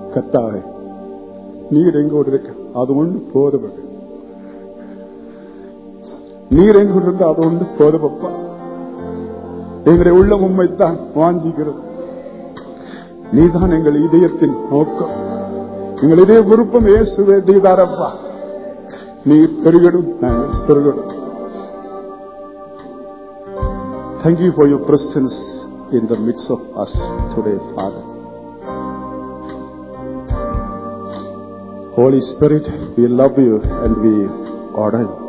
கத்தாவே நீர் எங்கோடு இருக்க அது ஒன்று போதும் நீர் எங்கோடு இருக்க அது ஒன்று போதும் அப்பா எங்களுடைய உள்ள உண்மைத்தான் வாஞ்சிக்கிறது நீதான் எங்கள் இதயத்தின் நோக்கம் எங்கள் இதய விருப்பம் இயேசுவே நீதாரப்பா நீ பெருகடும் நாங்கள் பெருகடும் Thank you for your presence in the midst of us today, Father. Holy Spirit, we love you and we honor you.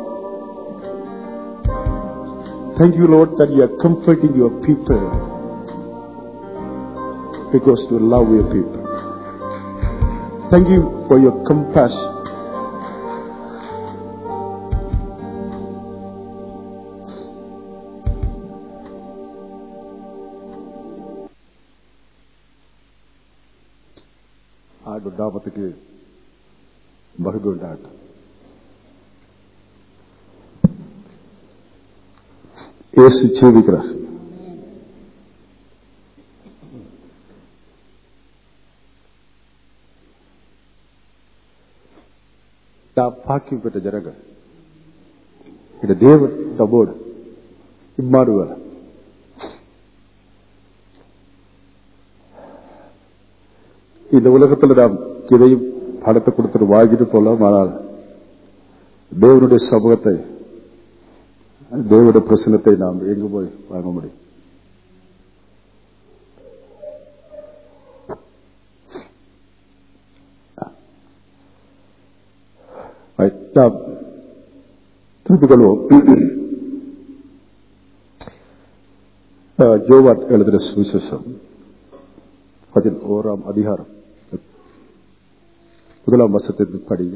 Thank you, Lord, that you are comforting your people because you love your people. Thank you for your compassion. ஆண்டு நாமத்துக்கு மகிழ்வு உண்டாகட்டும் இயேசு ஜீவிக்கிறார் நான் பாக்கியம் பெற்ற ஜனங்கள் இந்த தேவன் நம்மோடு இம்மாறுவர் இந்த உலகத்தில் நாம் இதையும் பணத்தை கொடுத்துட்டு வாங்கிட்டு போலாம் ஆனால் தேவனுடைய சமூகத்தை தேவனுடைய பிரசனத்தை நாம் எங்கு போய் வாங்க முடியும் Right. நாம் திருப்பிக் கொள்வோம் அஹ், ஜோவான் எழுதுகிற சுவிசேஷம் பதினோராம் அதிகாரம் முதலாம் வருஷத்திற்கு படிங்க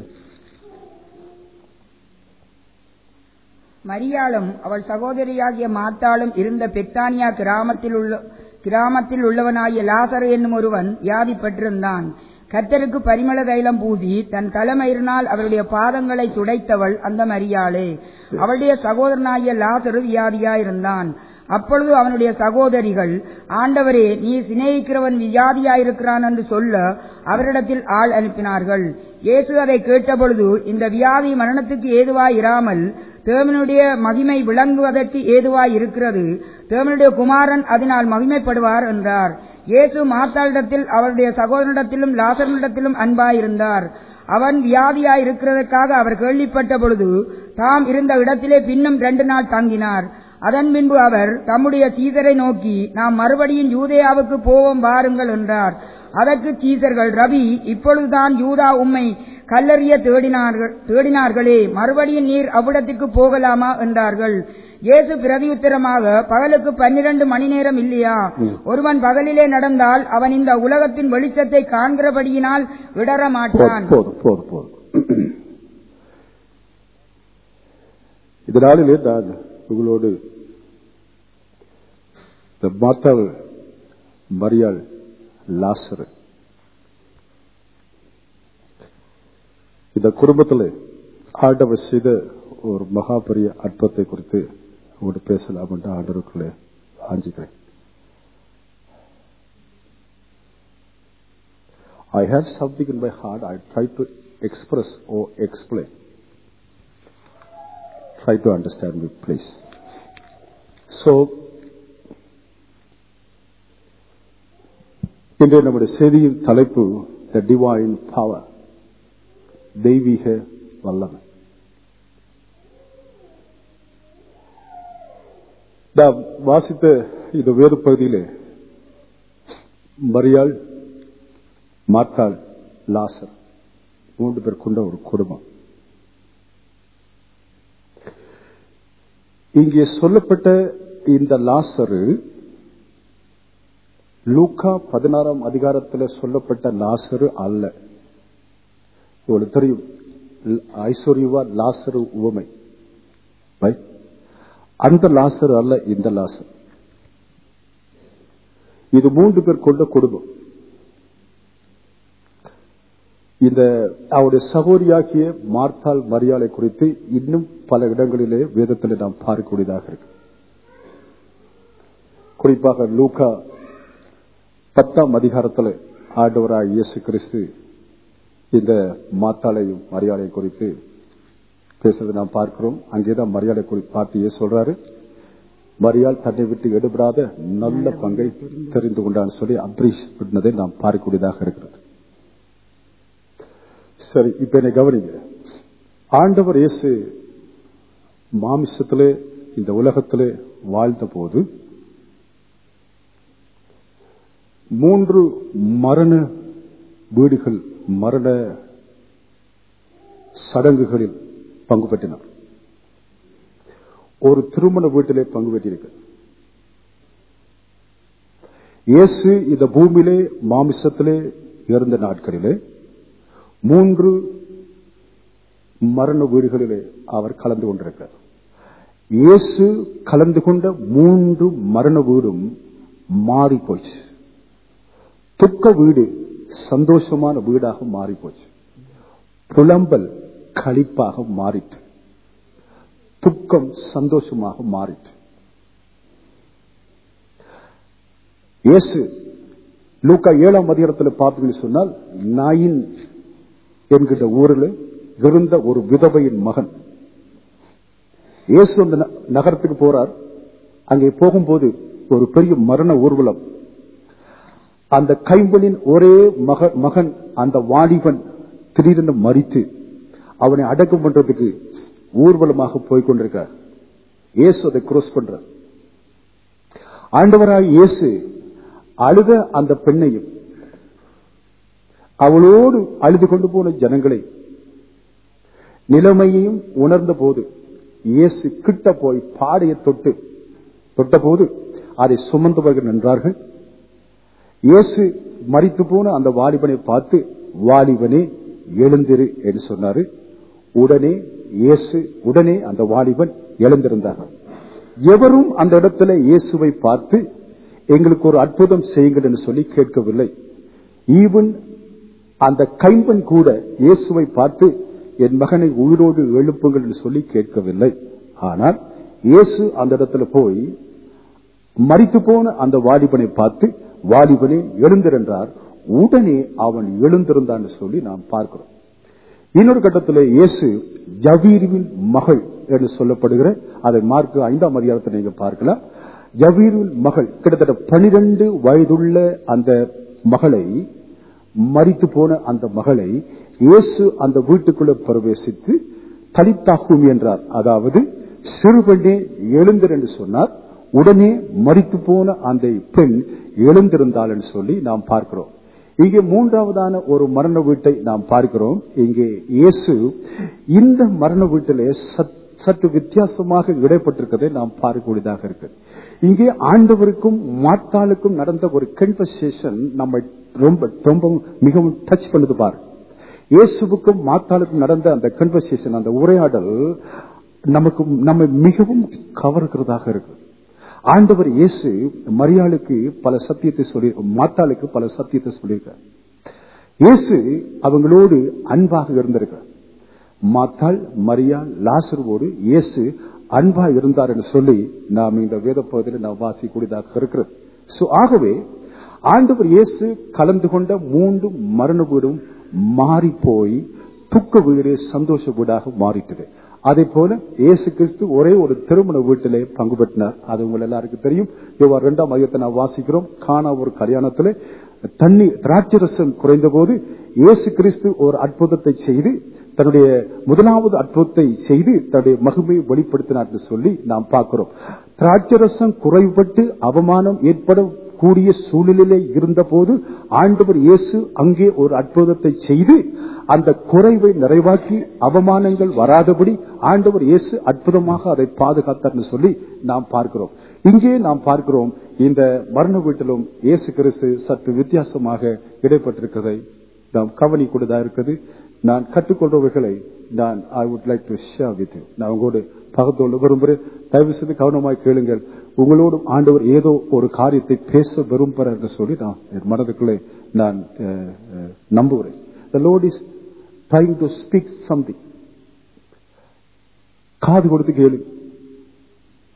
மரியாளும் அவள் சகோதரியாகிய மாத்தாளும் இருந்த பெத்தானியா கிராமத்தில் உள்ள கிராமத்தில் உள்ளவனாகிய லாசரு என்னும் ஒருவன் வியாதிப்பட்டிருந்தான் கர்த்தருக்கு பரிமள தைலம் பூசி தன் தலைமயிரினால் அவருடைய பாதங்களை துடைத்தவள் அந்த மரியாளே அவளுடைய சகோதரனாகிய லாசரு வியாதியாயிருந்தான் அப்பொழுது அவனுடைய சகோதரிகள் ஆண்டவரே நீ சிநேகிக்கிறவன் வியாதியாயிருக்கிறான் என்று சொல்ல அவரிடத்தில் ஆள் அனுப்பினார்கள் இயேசு அதை கேட்டபொழுது இந்த வியாதி மரணத்துக்கு ஏதுவாய் இராமல் தேவனுடைய மகிமை விளங்குவதற்கு ஏதுவாய் இருக்கிறது தேவனுடைய குமாரன் அதனால் மகிமைப்படுவார் என்றார் இயேசு மாத்தாளிடத்தில் அவருடைய சகோதரனிடத்திலும் லாசரனிடத்திலும் அன்பாயிருந்தார் அவன் வியாதியாய் இருக்கிறதற்காக அவர் கேள்விப்பட்ட பொழுது தாம் இருந்த இடத்திலே பின்னும் ரெண்டு நாள் தங்கினார் அதன் பின்பு அவர் தம்முடைய சீசரை நோக்கி நாம் மறுபடியும் யூதேயாவுக்கு போவோம் வாருங்கள் என்றார் அதற்கு சீசர்கள் ரவி இப்பொழுதுதான் யூதா உம்மை கல்லறிய தேடினார்கள் தேடினார்களே மறுபடியும் நீர் அவ்விடத்திற்கு போகலாமா என்றார்கள் இயேசு பிரதியுத்தரமாக பகலுக்கு பன்னிரண்டு மணி நேரம் இல்லையா ஒருவன் பகலிலே நடந்தால் அவன் இந்த உலகத்தின் வெளிச்சத்தை காண்கிறபடியினால் இடற மாட்டான் போதும் போதும் போதும் இதனாலே நான் உங்களோடு இந்த மாத்தாள் மரியாள் லாசரு இந்த குடும்பத்தில் ஆண்டவர் செய்த ஒரு மகா பெரிய அற்பத்தை குறித்து உங்களோட பேசலாம் என்று ஆண்டவருக்குள்ளே ஆஞ்சிக்கிறேன் I have something in my heart. I try to express or explain. Try to understand me, please. So, இன்றைய நம்முடைய செய்தியின் தலைப்பு த டிவைன் பவர் தெய்வீக வல்லமை நாம் வாசித்த இந்த வேறு பகுதியிலே மரியாள் மாத்தாள் லாசர் மூன்று பேர் கொண்ட ஒரு குடும்பம் இங்கே சொல்லப்பட்ட இந்த லாசரு லூக்கா பதினாறாம் அதிகாரத்தில் சொல்லப்பட்ட லாசரு அல்ல இவ்வளவு தெரியும் ஐஸ்வர்யவா லாசரு உவமை Right? அந்த லாசரு அல்ல இந்த லாசர் இது மூன்று பேர் கொண்ட குடும்பம் இந்த அவருடைய சகோதரியாகிய மார்த்தாள் மரியாதை குறித்து இன்னும் பல இடங்களிலே வேதத்தில் நாம் பார்க்கக்கூடியதாக இருக்கு குறிப்பாக லூகா பத்தாம் அதிகாரத்தில் ஆண்டவராய் இயேசு கிறிஸ்து இந்த மாத்தாளையும் மரியாதையும் குறித்து பேசுறதை நாம் பார்க்கிறோம் அங்கேதான் மரியாதை குறித்து பார்த்து இயேசு சொல்றாரு மரியாள் தன்னை விட்டு எடுபடாத நல்ல பங்கை தெரிந்து கொண்டான்னு சொல்லி அப்ரீஷ் பண்ணதை நாம் பார்க்கக்கூடியதாக இருக்கிறது சரி இப்ப என்னை கவனிங்க ஆண்டவர் இயேசு மாமிசத்திலே இந்த உலகத்திலே வாழ்ந்த போது மூன்று மரண வீடுகள் மரண சடங்குகளில் பங்கு பெற்றினார் ஒரு திருமண வீட்டிலே பங்கு பெற்றிருக்க இயேசு இந்த பூமியிலே மாமிசத்திலே இருந்த நாட்களிலே மூன்று மரண வீடுகளிலே அவர் கலந்து கொண்டிருக்கிறார் இயேசு கலந்து கொண்ட மூன்று மரண வீடும் மாறி போச்சு துக்க வீடு சந்தோஷமான வீடாக மாறி போச்சு புலம்பல் களிப்பாக மாறிட்டு துக்கம் சந்தோஷமாக மாறிட்டு இயேசு லூக்கா ஏழாம் அதிகாரத்தில் பார்த்தீங்கன்னு சொன்னால் நாயின் என்கிற ஊரில் இருந்த ஒரு விதவையின் மகன் இயேசு அந்த ந- நகரத்துக்கு போறார் அங்கே போகும்போது ஒரு பெரிய மரண ஊர்வலம் அந்த கைம்பனின் ஒரே மக மகன் அந்த வாலிபன் திடீரென மறித்து அவனை அடக்கம் பண்றதுக்கு ஊர்வலமாக போய் கொண்டிருக்கார் இயேசு அதை cross பண்றார் ஆண்டவராய் இயேசு அழுத அந்த பெண்ணையும் அவளோடு அழுது கொண்டு போன ஜனங்களை நிலைமையையும் உணர்ந்த போது இயேசு கிட்ட போய் பாடையை தொட்டு தொட்ட போது அதை சுமந்தவர்கள் நின்றார்கள் இயேசு மரித்து போன அந்த வாலிபனை பார்த்து வாலிபனே எழுந்திரு என்று சொன்னாரு உடனே இயேசு உடனே அந்த வாலிபன் எழுந்திருந்தார் எவரும் அந்த இடத்துல இயேசுவை பார்த்து எங்களுக்கு ஒரு அற்புதம் செய்யுங்கள் என்று சொல்லி கேட்கவில்லை ஈவன் அந்த கைம்பன் கூட இயேசுவை பார்த்து என் மகனை உயிரோடு எழுப்புங்கள் என்று சொல்லி கேட்கவில்லை ஆனால் இயேசு அந்த இடத்துல போய் மரித்து போன அந்த வாலிபனை பார்த்து வாலிபனே எழுந்திருந்தார் உடனே அவன் எழுந்திருந்தான் சொல்லி நாம் பார்க்கிறோம் இன்னொரு கட்டத்தில் இயேசு ஜவீருவின் மகள் என்று சொல்லப்படுகிற அதை மார்க் ஐந்தாம் அதிகாரத்தில் நீங்க பார்க்கலாம் ஜவீருவின் மகள் கிட்டத்தட்ட பனிரெண்டு வயதுள்ள அந்த மகளை மரித்து போன அந்த மகளை இயேசு அந்த வீட்டுக்குள்ள பிரவேசித்து தலித்தாகும் என்றார் அதாவது சிறுபெண்ணே எழுந்தர் என்று சொன்னார் உடனே மரித்து போன அந்த பெண் எழுந்திருந்தாள் என்று சொல்லி நாம் பார்க்கிறோம் இங்கே மூன்றாவதான ஒரு மரண வீட்டை நாம் பார்க்கிறோம் இங்கே இயேசு இந்த மரண வீட்டிலே சத்- சற்று வித்தியாசமாக இடைப்பட்டிருக்கிறதை நாம் பார்க்கக்கூடியதாக இருக்கு இங்கே ஆண்டவருக்கும் மாத்தாளுக்கும் நடந்த ஒரு கன்வர்சேஷன் நம்ம ரொம்ப ரொம்ப மிகவும் டச் பண்ணுது பாரு இயேசுவுக்கும் மாத்தாளுக்கும் நடந்த அந்த கன்வர்சேஷன் அந்த உரையாடல் நமக்கு நம்ம மிகவும் கவர்கிறதாக இருக்கு ஆண்டவர் இயேசு மரியாளுக்கு பல சத்தியத்தை சொல்லி மாத்தாளுக்கு பல சத்தியத்தை சொல்லியிருக்கார் இயேசு அவங்களோடு அன்பாக இருந்திருக்கிறார் மாத்தாள் மரியாள் லாசருவோடு இயேசு அன்பா இருந்தார் என்று சொல்லி நாம் இந்த வேத பகுதியில் நாம் வாசிக்கூடியதாக இருக்கிறது So, ஆகவே ஆண்டவர் இயேசு கலந்து கொண்ட மூன்று மரண வீடும் மாறி போய் துக்க வீடு சந்தோஷ வீடாக மாறிட்டது அதே போல இயேசு கிறிஸ்து ஒரே ஒரு திருமண வீட்டிலே பங்கு பெற்றினார் அது உங்கள் எல்லாருக்கும் தெரியும் இவ்வாறு இரண்டாம் மையத்தை நான் வாசிக்கிறோம் காணா ஒரு கல்யாணத்திலே தண்ணி திராட்சரசம் குறைந்த போது இயேசு கிறிஸ்து ஒரு அற்புதத்தை செய்து தன்னுடைய முதலாவது அற்புதத்தை செய்து தன்னுடைய மகிமையை வெளிப்படுத்தினார் என்று சொல்லி நாம் பார்க்கிறோம் திராட்சரசம் குறைபட்டு அவமானம் ஏற்பட கூடிய சூழ்நிலையிலே இருந்த போது ஆண்டவர் இயேசு அங்கே ஒரு அற்புதத்தை செய்து அந்த குறைவை நிறைவாக்கி அவமானங்கள் வராதபடி ஆண்டவர் இயேசு அற்புதமாக அதை பாதுகாத்தார்னு சொல்லி நாம் பார்க்கிறோம் இங்கே நாம் பார்க்கிறோம் இந்த மரண வீட்டிலும் இயேசு கிறிஸ்து சற்று வித்தியாசமாக இடைப்பட்டிருக்கிறதை நாம் கவனிக்கூடியதா இருக்குது நான் கற்றுக்கொண்டவர்களை நான் I would like to share with நான் உங்களோடு பகத்தோடு விரும்புகிறேன் தயவு செய்து கவனமாய் கேளுங்கள் உங்களோடும் ஆண்டவர் ஏதோ ஒரு காரியத்தை பேச விரும்புகிறார் என்று சொல்லி நான் என் மனதுக்குள்ளே நான் அஹ், அஹ், நம்புகிறேன் The Lord is trying to speak something. காது கொடுத்து கேளு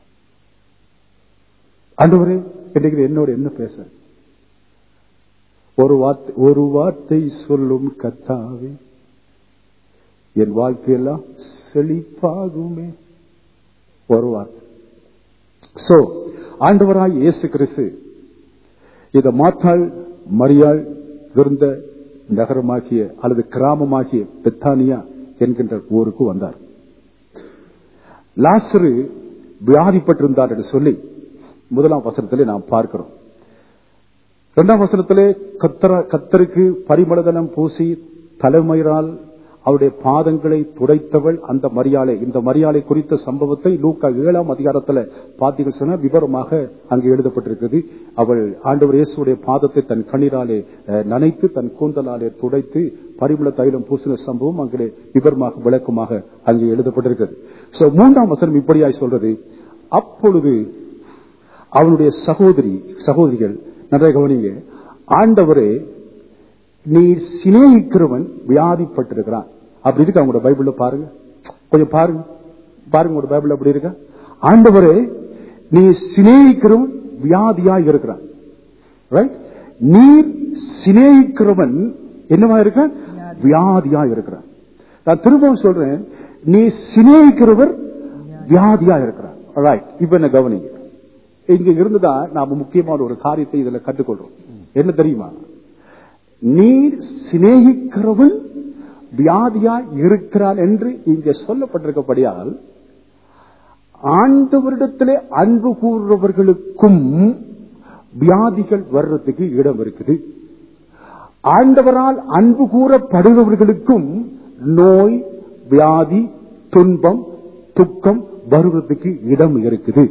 ஆண்டவரே இன்னைக்கு என்னோட என்ன பேச ஒரு வார்த்தை ஒரு வார்த்தை சொல்லும் கத்தாவே என் வாழ்க்கையெல்லாம் செழிப்பாகுமே ஒரு வார்த்தை சோ ஆண்டவராய் இயேசு கிறிஸ்து இத மாத்தாள் மரியாள் இருந்த நகரமாகிய அல்லது கிராமமாகிய பெத்தானியா என்கின்ற ஊருக்கு வந்தார் லாசரு வியாதிப்பட்டிருந்தார் என்று சொல்லி முதலாம் வசனத்திலே நாம் பார்க்கிறோம் இரண்டாம் வசனத்திலே கத்தர கத்தருக்கு பரிமளதனம் பூசி தலைமயிரால் அவருடைய பாதங்களை துடைத்தவள் அந்த மரியாதை இந்த மரியாதை குறித்த சம்பவத்தை லூக்கா ஏழாம் அதிகாரத்துல பார்த்தீங்க சொன்னா விவரமாக அங்கு எழுதப்பட்டிருக்கிறது அவள் ஆண்டவர் இயேசுடைய பாதத்தை தன் கண்ணீராலே அஹ், நனைத்து தன் கூந்தலாலே துடைத்து பரிமள தைலம் பூசின சம்பவம் அங்கே விவரமாக விளக்கமாக அங்கே எழுதப்பட்டிருக்கிறது சோ மூன்றாம் வசனம் இப்படியாய் சொல்றது அப்பொழுது அவனுடைய சகோதரி சகோதரிகள் நிறைய கவனிங்க ஆண்டவரே நீ சிநேகிக்கிறவன் வியாதிப்பட்டிருக்கிறான் அப்படி இருக்கு அவங்களோட பைபிள்ல பாருங்க கொஞ்சம் பாருங்க பாருங்க உங்களோட பைபிள் அப்படி இருக்க ஆண்டவரே நீ சிநேகிக்கிறவன் வியாதியா இருக்கிறான் ரைட் நீ சிநேகிக்கிறவன் என்னவா இருக்க வியாதியா இருக்கிறான் நான் திரும்பவும் சொல்றேன் நீ சிநேகிக்கிறவர் வியாதியா இருக்கிறான் ரைட் இப்ப என்ன கவனிங்க இங்க இருந்துதான் நாம முக்கியமான ஒரு காரியத்தை இதுல கற்றுக்கொள்றோம் என்ன தெரியுமா நீர் சிநேகிக்கிறவன் வியாதியா இருக்கிறான் என்று இங்க சொல்லப்பட்டிருக்கப்படியால் ஆண்டவரிடத்திலே அன்பு கூறுறவர்களுக்கும் வியாதிகள் வர்றதுக்கு இடம் இருக்குது ஆண்டவரால் அன்பு கூறப்படுபவர்களுக்கும் நோய் வியாதி துன்பம் துக்கம் வருவதற்கு இடம் இருக்குது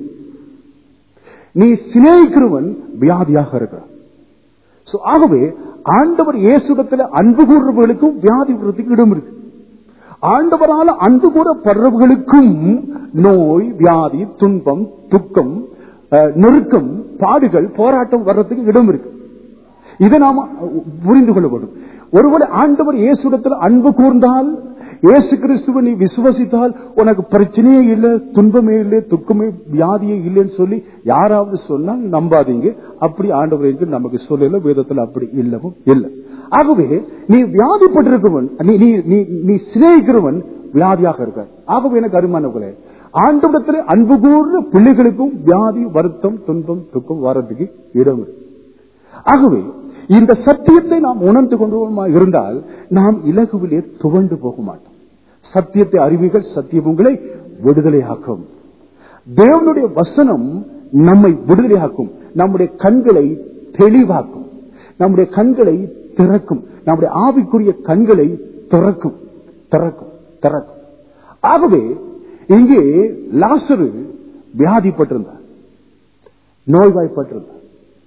நீ சிநேகிக்கிறவன் வியாதியாக இருக்கிறான் So, ஆகவே ஆண்டவர் இயேசுடத்தில் அன்பு கூறுறவர்களுக்கும் வியாதி வருவதற்கு இடம் இருக்கு ஆண்டவரால் அன்பு கூறப்படுறவர்களுக்கும் நோய் வியாதி துன்பம் துக்கம் அஹ், நெருக்கம் பாடுகள் போராட்டம் வர்றதுக்கு இடம் இருக்கு இதை நாம புரிந்து கொள்ள வேண்டும் ஒருவேளை ஆண்டவர் இயேசுடத்தில் அன்பு கூர்ந்தால் இயேசு கிறிஸ்துவை நீ விசுவசித்தால் உனக்கு பிரச்சனையே இல்லை துன்பமே இல்லை துக்கமே வியாதியே இல்லைன்னு சொல்லி யாராவது சொன்னால் நம்பாதீங்க அப்படி ஆண்டவர் என்று நமக்கு சொல்லல வேதத்தில் அப்படி இல்லவும் இல்லை ஆகவே நீ வியாதிப்பட்டிருக்கவன் நீ நீ நீ நீ சிநேகிக்கிறவன் வியாதியாக இருக்க ஆகவே எனக்கு அருமானவர்களே ஆண்டவரத்தில் அன்பு கூர்ந்த பிள்ளைகளுக்கும் வியாதி வருத்தம் துன்பம் துக்கம் வர்றதுக்கு இடம் இருக்கு ஆகவே இந்த சத்தியத்தை நாம் உணர்ந்து கொண்டு இருந்தால் நாம் இலகுவிலே துவண்டு போக மாட்டோம் சத்தியத்தை அறிவிகள் சத்தியம் உங்களை விடுதலையாக்கும் தேவனுடைய வசனம் நம்மை விடுதலையாக்கும் நம்முடைய கண்களை தெளிவாக்கும் நம்முடைய கண்களை திறக்கும் நம்முடைய ஆவிக்குரிய கண்களை திறக்கும் திறக்கும் திறக்கும் ஆகவே இங்கே லாசரு வியாதிப்பட்டிருந்தார் நோய்வாய்ப்பட்டிருந்தார்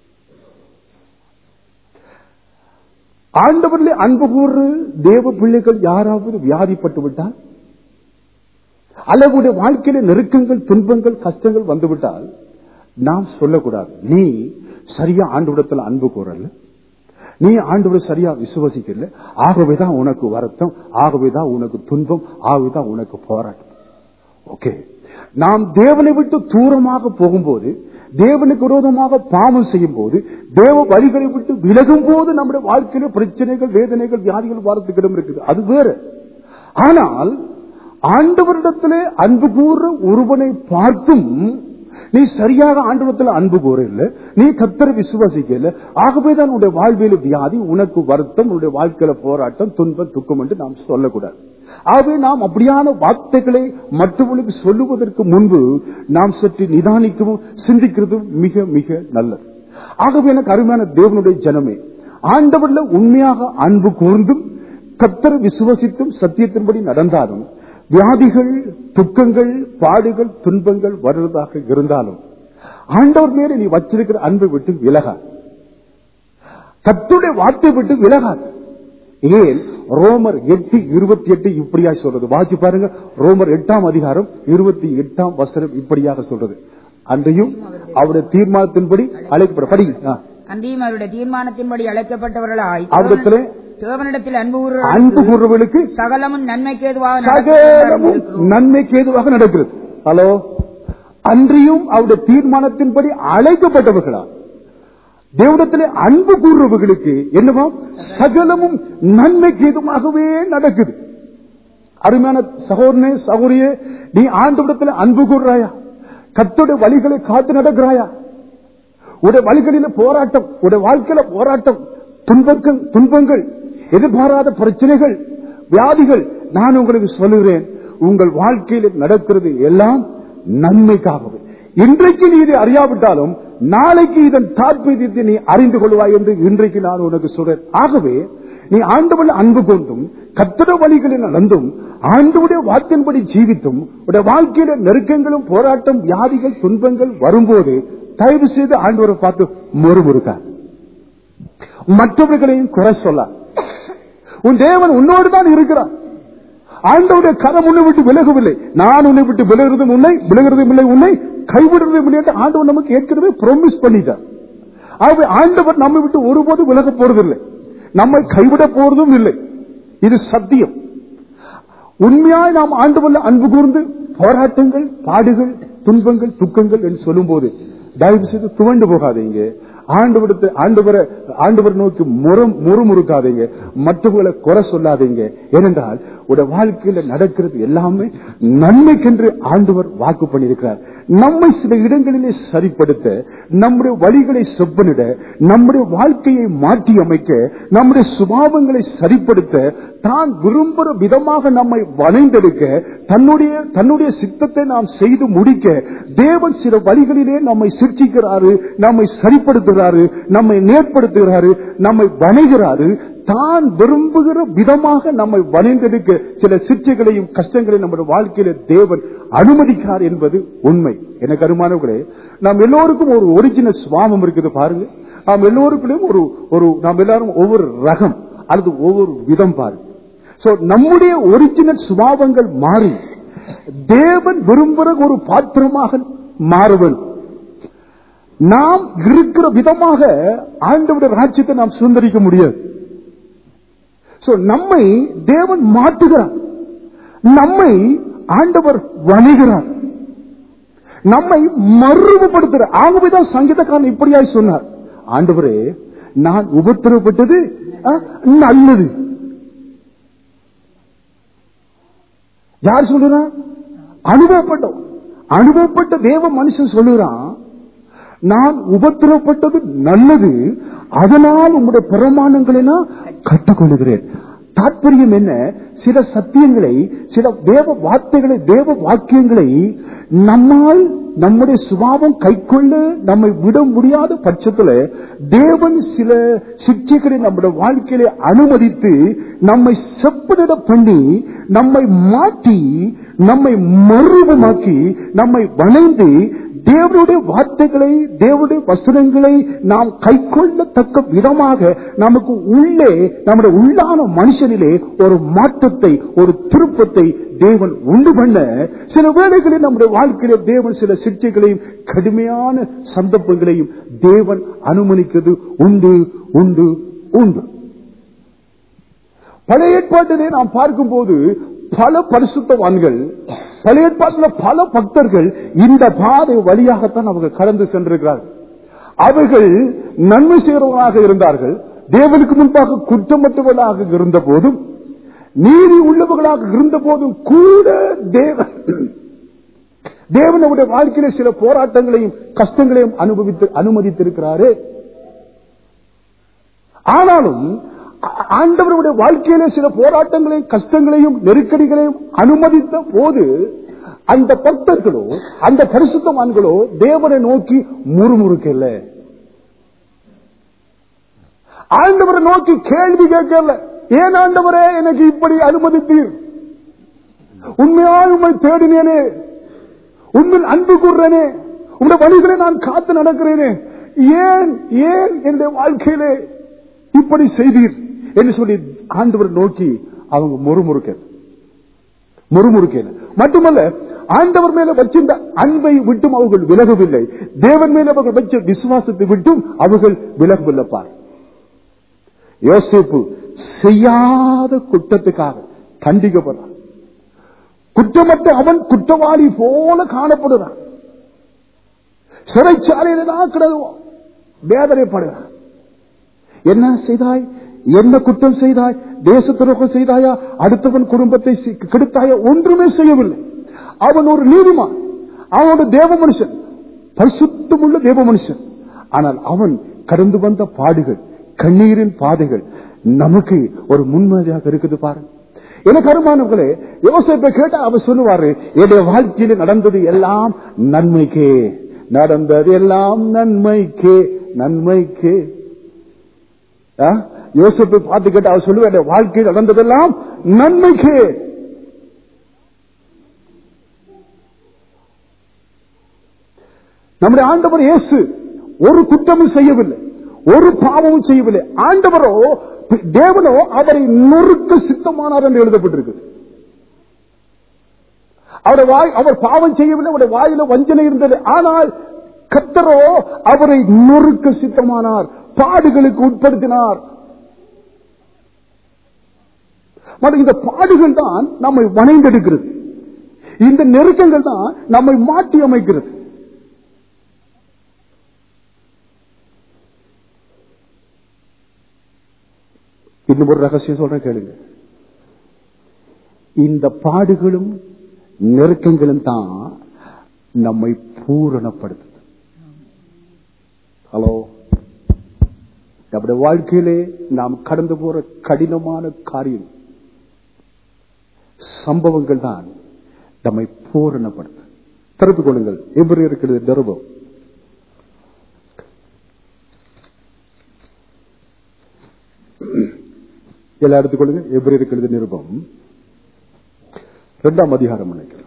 ஆண்டவர்களே அன்பு கூறு தேவ பிள்ளைகள் யாராவது வியாதிப்பட்டு விட்டால் அல்லது வாழ்க்கையில நெருக்கங்கள் துன்பங்கள் கஷ்டங்கள் வந்துவிட்டால் நாம் சொல்லக்கூடாது நீ சரியா ஆண்டவிடத்தில் அன்பு கூறல நீ ஆண்டவரை சரியா விசுவசிக்கல ஆகவேதான் உனக்கு வருத்தம் ஆகவேதான் உனக்கு துன்பம் ஆகவேதான் உனக்கு போராட்டம் ஓகே நாம் தேவனை விட்டு தூரமாக போகும்போது தேவனுக்கு விரோதமாக பாவம் செய்யும் போது தேவ வழிகளை விட்டு விலகும் போது நம்முடைய வாழ்க்கையில பிரச்சனைகள் வேதனைகள் வியாதிகள் வாரத்துக்கு இடம் இருக்குது அது வேறு ஆனால் ஆண்டவரிடத்திலே அன்பு கூற ஒருவனை பார்த்தும் நீ சரியாக ஆண்டவரத்தில் அன்பு கூறல நீ கத்தர விசுவாசிக்கல ஆகவேதான் உன்னுடைய வாழ்வியல வியாதி உனக்கு வருத்தம் உன்னுடைய வாழ்க்கையில போராட்டம் துன்பம் துக்கம் என்று நாம் சொல்லக்கூடாது ஆகவே நாம் அப்படியான வார்த்தைகளை மற்றவர்களுக்கு சொல்லுவதற்கு முன்பு நாம் சற்று நிதானிக்கவும் சிந்திக்கிறதும் மிக மிக நல்லது ஆகவே எனக்கு அருமையான தேவனுடைய ஜனமே ஆண்டவர்ல உண்மையாக அன்பு கூர்ந்தும் கத்தர் விசுவசித்தும் சத்தியத்தின்படி நடந்தாலும் வியாதிகள் துக்கங்கள் பாடுகள் துன்பங்கள் வருவதாக இருந்தாலும் ஆண்டவர் மேல நீ வச்சிருக்கிற அன்பை விட்டு விலகா கத்துடைய வார்த்தை விட்டு விலகாது ஏன் ரோமர் எட்டு இருபத்தி எட்டு இப்படியா சொல்றது வாசி பாருங்க ரோமர் எட்டாம் அதிகாரம் இருபத்தி எட்டாம் வசனம் இப்படியாக சொல்றது அன்றையும் அவருடைய தீர்மானத்தின்படி அழைக்கப்பட படி ஆ. அன்றியும் அவருடைய தீர்மானத்தின்படி அழைக்கப்பட்டவர்களாய் அவரிடத்திலே தேவனிடத்தில் அன்பு கூறுகிற அன்பு கூறுவர்களுக்கு சகலமும் நன்மைக்கு ஏதுவாக சகலமும் நடக்கும் நன்மைக்கு ஏதுவாக நடக்கிறது ஹலோ அன்றியும் அவருடைய தீர்மானத்தின்படி அழைக்கப்பட்டவர்களா தேவனத்திலே அன்பு கூறுறவர்களுக்கு என்னவா சகலமும் நன்மைக்கு ஏதுமாகவே நடக்குது அருமையான சகோதரனே சகோதரியே நீ ஆண்டவிடத்தில் அன்பு கூறுறாயா கத்தோட வழிகளை காத்து நடக்கிறாயா உடைய வழிகளில போராட்டம் உடைய வாழ்க்கையில போராட்டம் துன்பங்கள் துன்பங்கள் எதிர்பாராத பிரச்சனைகள் வியாதிகள் நான் உங்களுக்கு சொல்லுகிறேன் உங்கள் வாழ்க்கையில் நடக்கிறது எல்லாம் நன்மைக்காகவே இன்றைக்கு நீ இதை அறியாவிட்டாலும் நாளைக்கு இதன் தாற்பயத்தை நீ அறிந்து கொள்வாய் என்று இன்றைக்கு நான் உனக்கு சொல்றேன் ஆகவே நீ ஆண்டவன் அன்பு கொண்டும் கத்திர வழிகளில் நடந்தும் ஆண்டவுடைய வாக்கின்படி ஜீவித்தும் உடைய வாழ்க்கையில நெருக்கங்களும் போராட்டம் வியாதிகள் துன்பங்கள் வரும்போது தயவு செய்து ஆண்டவரை பார்த்து முறுமுறுக்க மற்றவர்களையும் குறை சொல்ல உன் தேவன் உன்னோடு தான் இருக்கிறான் ஆண்டவுடைய கரம் உன்னை விட்டு விலகவில்லை நான் உன்னை விட்டு விலகிறதும் உன்னை விலகிறதும் இல்லை உன்னை கைவிடுறதும் இல்லை என்று ஆண்டவர் நமக்கு ஏற்கனவே ப்ரொமிஸ் பண்ணிட்டார் ஆகவே ஆண்டவர் நம்மை விட்டு ஒருபோதும் விலக போறதில்லை நம்மை கைவிட போறதும் இல்லை இது சத்தியம் உண்மையாய் நாம் ஆண்டவல்ல அன்பு கூர்ந்து போராட்டங்கள் பாடுகள் துன்பங்கள் துக்கங்கள் என்று சொல்லும் போது தயவு செய்து துவண்டு போகாதீங்க ஆண்டவரத்தை ஆண்டவரை ஆண்டவர் நோக்கி முறம் முறுமுறுக்காதீங்க மற்றவர்களை குறை சொல்லாதீங்க ஏனென்றால் உடைய வாழ்க்கையில நடக்கிறது எல்லாமே நன்மைக்கென்று ஆண்டவர் வாக்கு பண்ணியிருக்கிறார் நம்மை சில இடங்களிலே சரிப்படுத்த நம்முடைய வழிகளை செப்பனிட நம்முடைய வாழ்க்கையை மாற்றி அமைக்க நம்முடைய சுபாவங்களை சரிப்படுத்த தான் விரும்புகிற விதமாக நம்மை வளைந்தெடுக்க தன்னுடைய தன்னுடைய சித்தத்தை நாம் செய்து முடிக்க தேவன் சில வழிகளிலே நம்மை சிர்ச்சிக்கிறாரு நம்மை சரிப்படுத்துகிறாரு நம்மை நேர்படுத்துகிறாரு நம்மை வணைகிறாரு தான் விரும்புகிற விதமாக நம்மை வணைந்தெடுக்க சில சிற்சைகளையும் கஷ்டங்களையும் நம்முடைய வாழ்க்கையில தேவன் அனுமதிக்கிறார் என்பது உண்மை எனக்கு அருமானவர்களே நாம் எல்லோருக்கும் ஒரு ஒரிஜினல் சுவாமம் இருக்குது பாருங்க நாம் எல்லோருக்குள்ளேயும் ஒரு ஒரு நாம் எல்லாரும் ஒவ்வொரு ரகம் அல்லது ஒவ்வொரு விதம் பாருங்க சோ நம்முடைய ஒரிஜினல் சுபாவங்கள் மாறி தேவன் விரும்புகிற ஒரு பாத்திரமாக மாறுவன் நாம் இருக்கிற விதமாக ஆண்டவுடைய ராஜ்யத்தை நாம் சுதந்திரிக்க முடியாது சோ நம்மை தேவன் மாற்றுகிறார் நம்மை ஆண்டவர் வணிகிறார் நம்மை மறுபடுத்துகிறார் ஆகவேதான் சங்கீதக்காரன் இப்படியாய் சொன்னார் ஆண்டவரே நான் உபத்திரப்பட்டது அஹ், நல்லது யார் சொல்லுறான் அனுபவப்பட்டோம் அனுபவப்பட்ட தேவ மனுஷன் சொல்லுறான் நான் உபத்திரப்பட்டது நல்லது அதனால் உங்களுடைய பிரமாணங்களை நான் கற்றுக்கொள்கிறேன் தாற்பயம் என்ன சில சத்தியங்களை சில தேவ வார்த்தைகளை தேவ வாக்கியங்களை நம்மால் நம்முடைய சுபாவம் கைக்கொள்ள நம்மை விட முடியாத பட்சத்துல தேவன் சில சிக்ஷைகளை நம்முடைய வாழ்க்கையில அனுமதித்து நம்மை செப்பனிட பண்ணி நம்மை மாற்றி நம்மை மறுபமாக்கி நம்மை வணைந்து தேவனுடைய வார்த்தைகளை தேவனுடைய வசனங்களை நாம் கைக்கொள்ளத்தக்க விதமாக நமக்கு உள்ளே நம்முடைய உள்ளான மனுஷனிலே ஒரு மாற்றத்தை ஒரு திருப்பத்தை தேவன் உண்டு பண்ண சில வேளைகளில் நம்முடைய வாழ்க்கையில தேவன் சில சிற்றைகளையும் கடுமையான சந்தர்ப்பங்களையும் தேவன் அனுமதிக்கிறது உண்டு உண்டு உண்டு பழைய ஏற்பாட்டிலே நாம் பார்க்கும்போது பல பரிசுத்தவான்கள் பழைய ஏற்பாட்டில் பல பக்தர்கள் இந்த பாதை வழியாகத்தான் அவர்கள் கடந்து சென்றிருக்கிறார்கள் அவர்கள் நன்மை செய்கிறவர்களாக இருந்தார்கள் தேவனுக்கு முன்பாக குற்றமற்றவர்களாக இருந்த போதும் நீதி உள்ளவர்களாக இருந்த போதும் கூட தேவன் தேவனுடைய வாழ்க்கையில சில போராட்டங்களையும் கஷ்டங்களையும் அனுபவித்து அனுமதித்திருக்கிறாரு ஆனாலும் ஆ- ஆண்டவருடைய வாழ்க்கையில சில போராட்டங்களையும் கஷ்டங்களையும் நெருக்கடிகளையும் அனுமதித்த போது அந்த பக்தர்களோ அந்த பரிசுத்தவான்களோ தேவனை நோக்கி முறுமுறுக்கல ஆண்டவரை நோக்கி கேள்வி கேட்கல ஏன் ஆண்டவரே எனக்கு இப்படி அனுமதித்தீர் உண்மையாய் உண்மை தேடினேனே உண்மையில் அன்பு கூறுறேனே உங்களுடைய வழிகளை நான் காத்து நடக்கிறேனே ஏன் ஏன் என்னுடைய வாழ்க்கையிலே இப்படி செய்தீர் என்று சொல்லி ஆண்டவர் நோக்கி அவங்க முறுமுறுக்க முறுமுறுக்க மட்டுமல்ல ஆண்டவர் மேல வச்சிருந்த அன்பை விட்டும் அவர்கள் விலகவில்லை தேவன் மேல அவர்கள் வச்ச விசுவாசத்தை விட்டும் அவர்கள் விலகவில்லை பார் யோசிப்பு செய்யாத குற்றத்துக்காக கண்டிக்கப்படுறான் குற்றமற்ற அவன் குற்றவாளி போல காணப்படுறான் சிறைச்சாலையில தான் கிடக்குவான் வேதனைப்படுகிறான் என்ன செய்தாய் என்ன குற்றம் செய்தாய் தேச துரோகம் செய்தாயா அடுத்தவன் குடும்பத்தை சி- கெடுத்தாயா ஒன்றுமே செய்யவில்லை அவன் ஒரு நீதிமான் அவனோட தேவ மனுஷன் பரிசுத்தமுள்ள தேவ மனுஷன் ஆனால் அவன் கடந்து வந்த பாடுகள் கண்ணீரின் பாதைகள் நமக்கு ஒரு முன்மாதிரியாக இருக்குது பாருங்க எனக்கு அருமானவர்களே யோசிப்பை கேட்டா அவர் சொல்லுவாரு என்னுடைய வாழ்க்கையில் நடந்தது எல்லாம் நன்மைக்கே நடந்தது எல்லாம் நன்மைக்கே நன்மைக்கே ஆ? யோசிப்பை பார்த்து கேட்டு அவர் சொல்லுவார் வாழ்க்கையில் நடந்ததெல்லாம் நன்மைக்கே நம்முடைய ஆண்டவர் இயேசு ஒரு குற்றமும் செய்யவில்லை ஒரு பாவமும் செய்யவில்லை ஆண்டவரோ தேவனோ அவரை நொறுக்க சித்தமானார் என்று எழுதப்பட்டிருக்கு அவருடைய வாய் அவர் பாவம் செய்யவில்லை அவருடைய வாயில வஞ்சனை இருந்தது ஆனால் கத்தரோ அவரை நொறுக்க சித்தமானார் பாடுகளுக்கு உட்படுத்தினார் மற்றும் இந்த பாடுகள் தான் நம்மை வணைந்தெடுக்கிறது இந்த நெருக்கங்கள் தான் நம்மை மாற்றி அமைக்கிறது இன்னும் ஒரு ரகசியம் சொல்றேன் கேளுங்க இந்த பாடுகளும் நெருக்கங்களும் தான் நம்மை பூரணப்படுத்துது ஹலோ நம்முடைய வாழ்க்கையிலே நாம் கடந்து போற கடினமான காரியம் சம்பவங்கள் தான் நம்மை பூரணப்படுத்து திறப்பிக் கொள்ளுங்கள் எப்படி இருக்கிறது நிருபம் எல்லாம் எடுத்துக்கொள்ளுங்க எப்படி இருக்கிறது நிருபம் இரண்டாம் அதிகாரம் நினைக்கிறேன்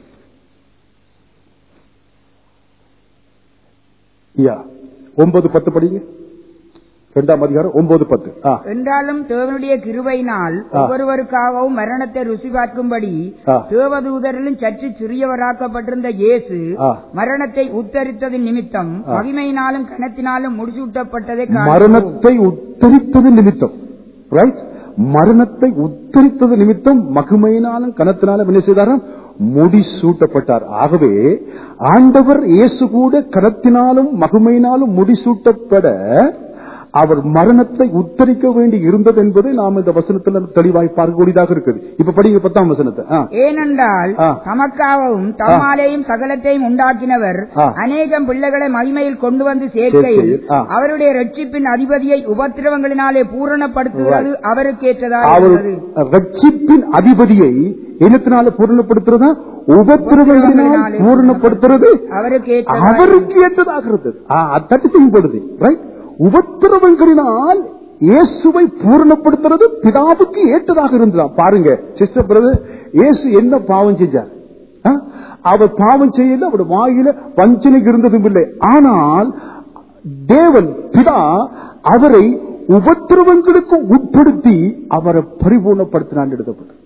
யா ஒன்பது பத்து படிங்க இரண்டாம் அதிகாரம் ஒன்பது பத்து ஆ என்றாலும் தேவனுடைய கிருபையினால் ஆ. ஒவ்வொருவருக்காகவும் மரணத்தை ருசி பார்க்கும்படி ஆ. தேவதூதரிலும் சற்று சிறியவராக்கப்பட்டிருந்த இயேசு ஆ. மரணத்தை உத்தரித்ததின் நிமித்தம் ஆ. மகிமையினாலும் கணத்தினாலும் முடிசூட்டப்பட்டதை காண்கிறோம். மரணத்தை உத்தரித்தது நிமித்தம் ரைட் மரணத்தை உத்தரித்தது நிமித்தம் மகிமையினாலும் கனத்தினாலும் என்ன செய்தாராம் முடி சூட்டப்பட்டார் ஆகவே ஆண்டவர் இயேசு கூட கனத்தினாலும் மகிமையினாலும் முடிசூட்டப்பட அவர் மரணத்தை உத்தரிக்க வேண்டி இருந்தது என்பதை நாம் இந்த வசனத்தில் தெளிவாய் பார்க்கக்கூடியதாக இருக்குது இப்ப படிங்க பத்தாம் வசனத்தை ஆ. ஏனென்றால் ஆ. தமக்காகவும் தம்மாலேயும் சகலத்தையும் உண்டாக்கினவர் ஆ. அநேகம் பிள்ளைகளை மகிமையில் கொண்டு வந்து சேர்க்கையில் சேர்க்கையில், ஆ. அவருடைய ரட்சிப்பின் அதிபதியை உபத்திரவங்களினாலே பூரணப்படுத்துவது அவருக்கேற்றதா அவர் இருந்தது ரட்சிப்பின் அதிபதியை இனத்தினால பூரணப்படுத்துறதா உபத்திரவங்களினால் பூரணப்படுத்துறது அவருக்கு ஏற்றதா அவருக்கு ஏற்றதாக இருந்தது தட்டு செய்யப்படுது ரைட் உபத்திரவங்களினால் இயேசுவை பூரணப்படுத்துறது பிதாவுக்கு ஏற்றதாக இருந்ததா பாருங்க சிஸ்டர் பிரதர் இயேசு என்ன பாவம் செஞ்சார் ஆ? அவர் பாவம் செய்யல அவர் வாயில வஞ்சனை இருந்ததும் இல்லை ஆனால் தேவன் பிதா அவரை உபத்திரவங்களுக்கு உட்படுத்தி அவரை பரிபூர்ணப்படுத்தினான் எழுதப்பட்டது